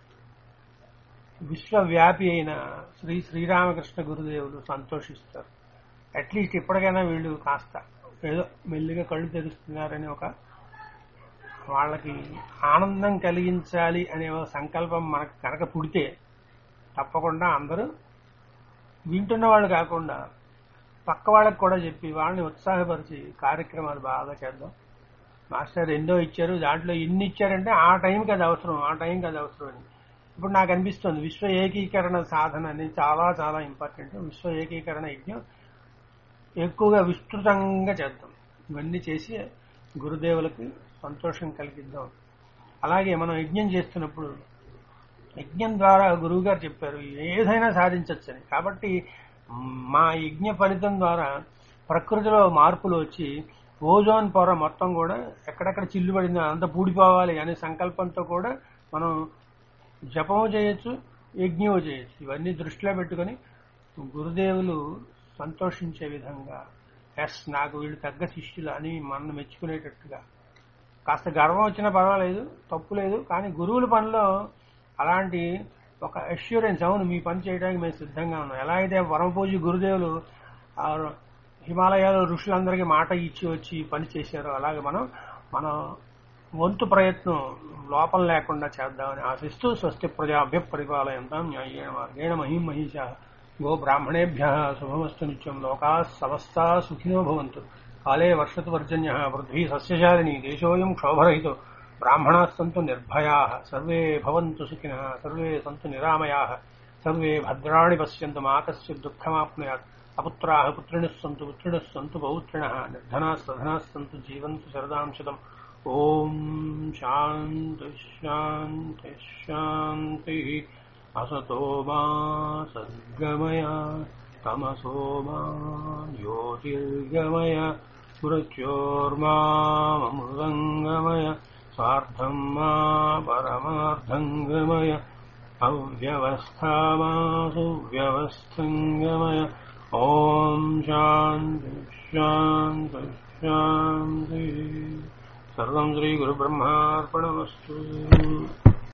విశ్వవ్యాపి అయిన శ్రీ శ్రీరామకృష్ణ గురుదేవులు సంతోషిస్తారు అట్లీస్ట్ ఇప్పటికైనా వీళ్ళు కాస్త ఏదో మెల్లిగా కళ్ళు తెరుస్తున్నారని ఒక వాళ్ళకి ఆనందం కలిగించాలి అనే ఒక సంకల్పం మనకు కనుక పుడితే తప్పకుండా అందరూ వింటున్న వాళ్ళు కాకుండా పక్క వాళ్ళకి కూడా చెప్పి వాళ్ళని ఉత్సాహపరిచి కార్యక్రమాలు బాగా చేద్దాం మాస్టర్ ఎన్నో ఇచ్చారు దాంట్లో ఎన్ని ఇచ్చారంటే ఆ టైంకి అది అవసరం ఆ టైంకి అది అవసరం అని ఇప్పుడు నాకు అనిపిస్తుంది విశ్వ ఏకీకరణ సాధన అనేది చాలా చాలా ఇంపార్టెంట్ విశ్వ ఏకీకరణ యజ్ఞం ఎక్కువగా విస్తృతంగా చేద్దాం ఇవన్నీ చేసి గురుదేవులకి సంతోషం కలిగిద్దాం అలాగే మనం యజ్ఞం చేస్తున్నప్పుడు యజ్ఞం ద్వారా గురువు గారు చెప్పారు ఏదైనా సాధించవచ్చని కాబట్టి మా యజ్ఞ ఫలితం ద్వారా ప్రకృతిలో మార్పులు వచ్చి ఓజోన్ పొర మొత్తం కూడా ఎక్కడెక్కడ చిల్లు పడిందో అంత పూడిపోవాలి అనే సంకల్పంతో కూడా మనం జపము చేయొచ్చు యజ్ఞము చేయొచ్చు ఇవన్నీ దృష్టిలో పెట్టుకొని గురుదేవులు సంతోషించే విధంగా ఎస్ నాకు వీళ్ళు తగ్గ శిష్యులు అని మనం మెచ్చుకునేటట్టుగా కాస్త గర్వం వచ్చినా పర్వాలేదు తప్పు లేదు కానీ గురువుల పనిలో అలాంటి ఒక అష్యూరెన్స్ అవును మీ పని చేయడానికి మేము సిద్ధంగా ఉన్నాం ఎలా అయితే పరమపూజ గురుదేవులు ఆ హిమాలయాలు ఋషులందరికీ మాట ఇచ్చి వచ్చి ఈ పని చేశారో అలాగే మనం మన వంతు ప్రయత్నం లోపం లేకుండా చేద్దామని ఆశిస్తూ స్వస్తి ప్రజాభ్య పరిపాలయంతాం న్యాయేణ మార్గేణ మహిం మహిష గో బ్రాహ్మణేభ్య శుభమస్తు నిత్యం లోకా సమస్తా సుఖినో భవంతు కాలే వర్షతు వర్జన్య పృథ్వీ సస్యశాలిని దేశోయం క్షోభరహితో బ్రాహ్మణా సంతు నిర్భయా సర్వే భవంతు సుఖినః సర్వే సంతు నిరామయా సర్వే భద్రాణి పశ్యంతు మా కశ్చిత్ దుఃఖమాప్నుయాత్ అపుత్రాः పుత్రిణः सन्तु पुत्रिणः सन्तु पौत्रिणः निर्धनाः सधनाः सन्तु जीवन्तु शरदां शतम् ॐ शान्ति शान्ति शान्तिः असतो मा सद्गमय तमसो मा ज्योतिर्गमय मृत्योर्मामृतङ्गमय स्वार्थम् मा परमार्थङ्गमय अव्यवस्था मा सुव्यवस्थङ्गमय ॐ शान्ति शान्ति शान्तिः सर्वम् श्रीगुरुब्रह्मार्पणमस्तु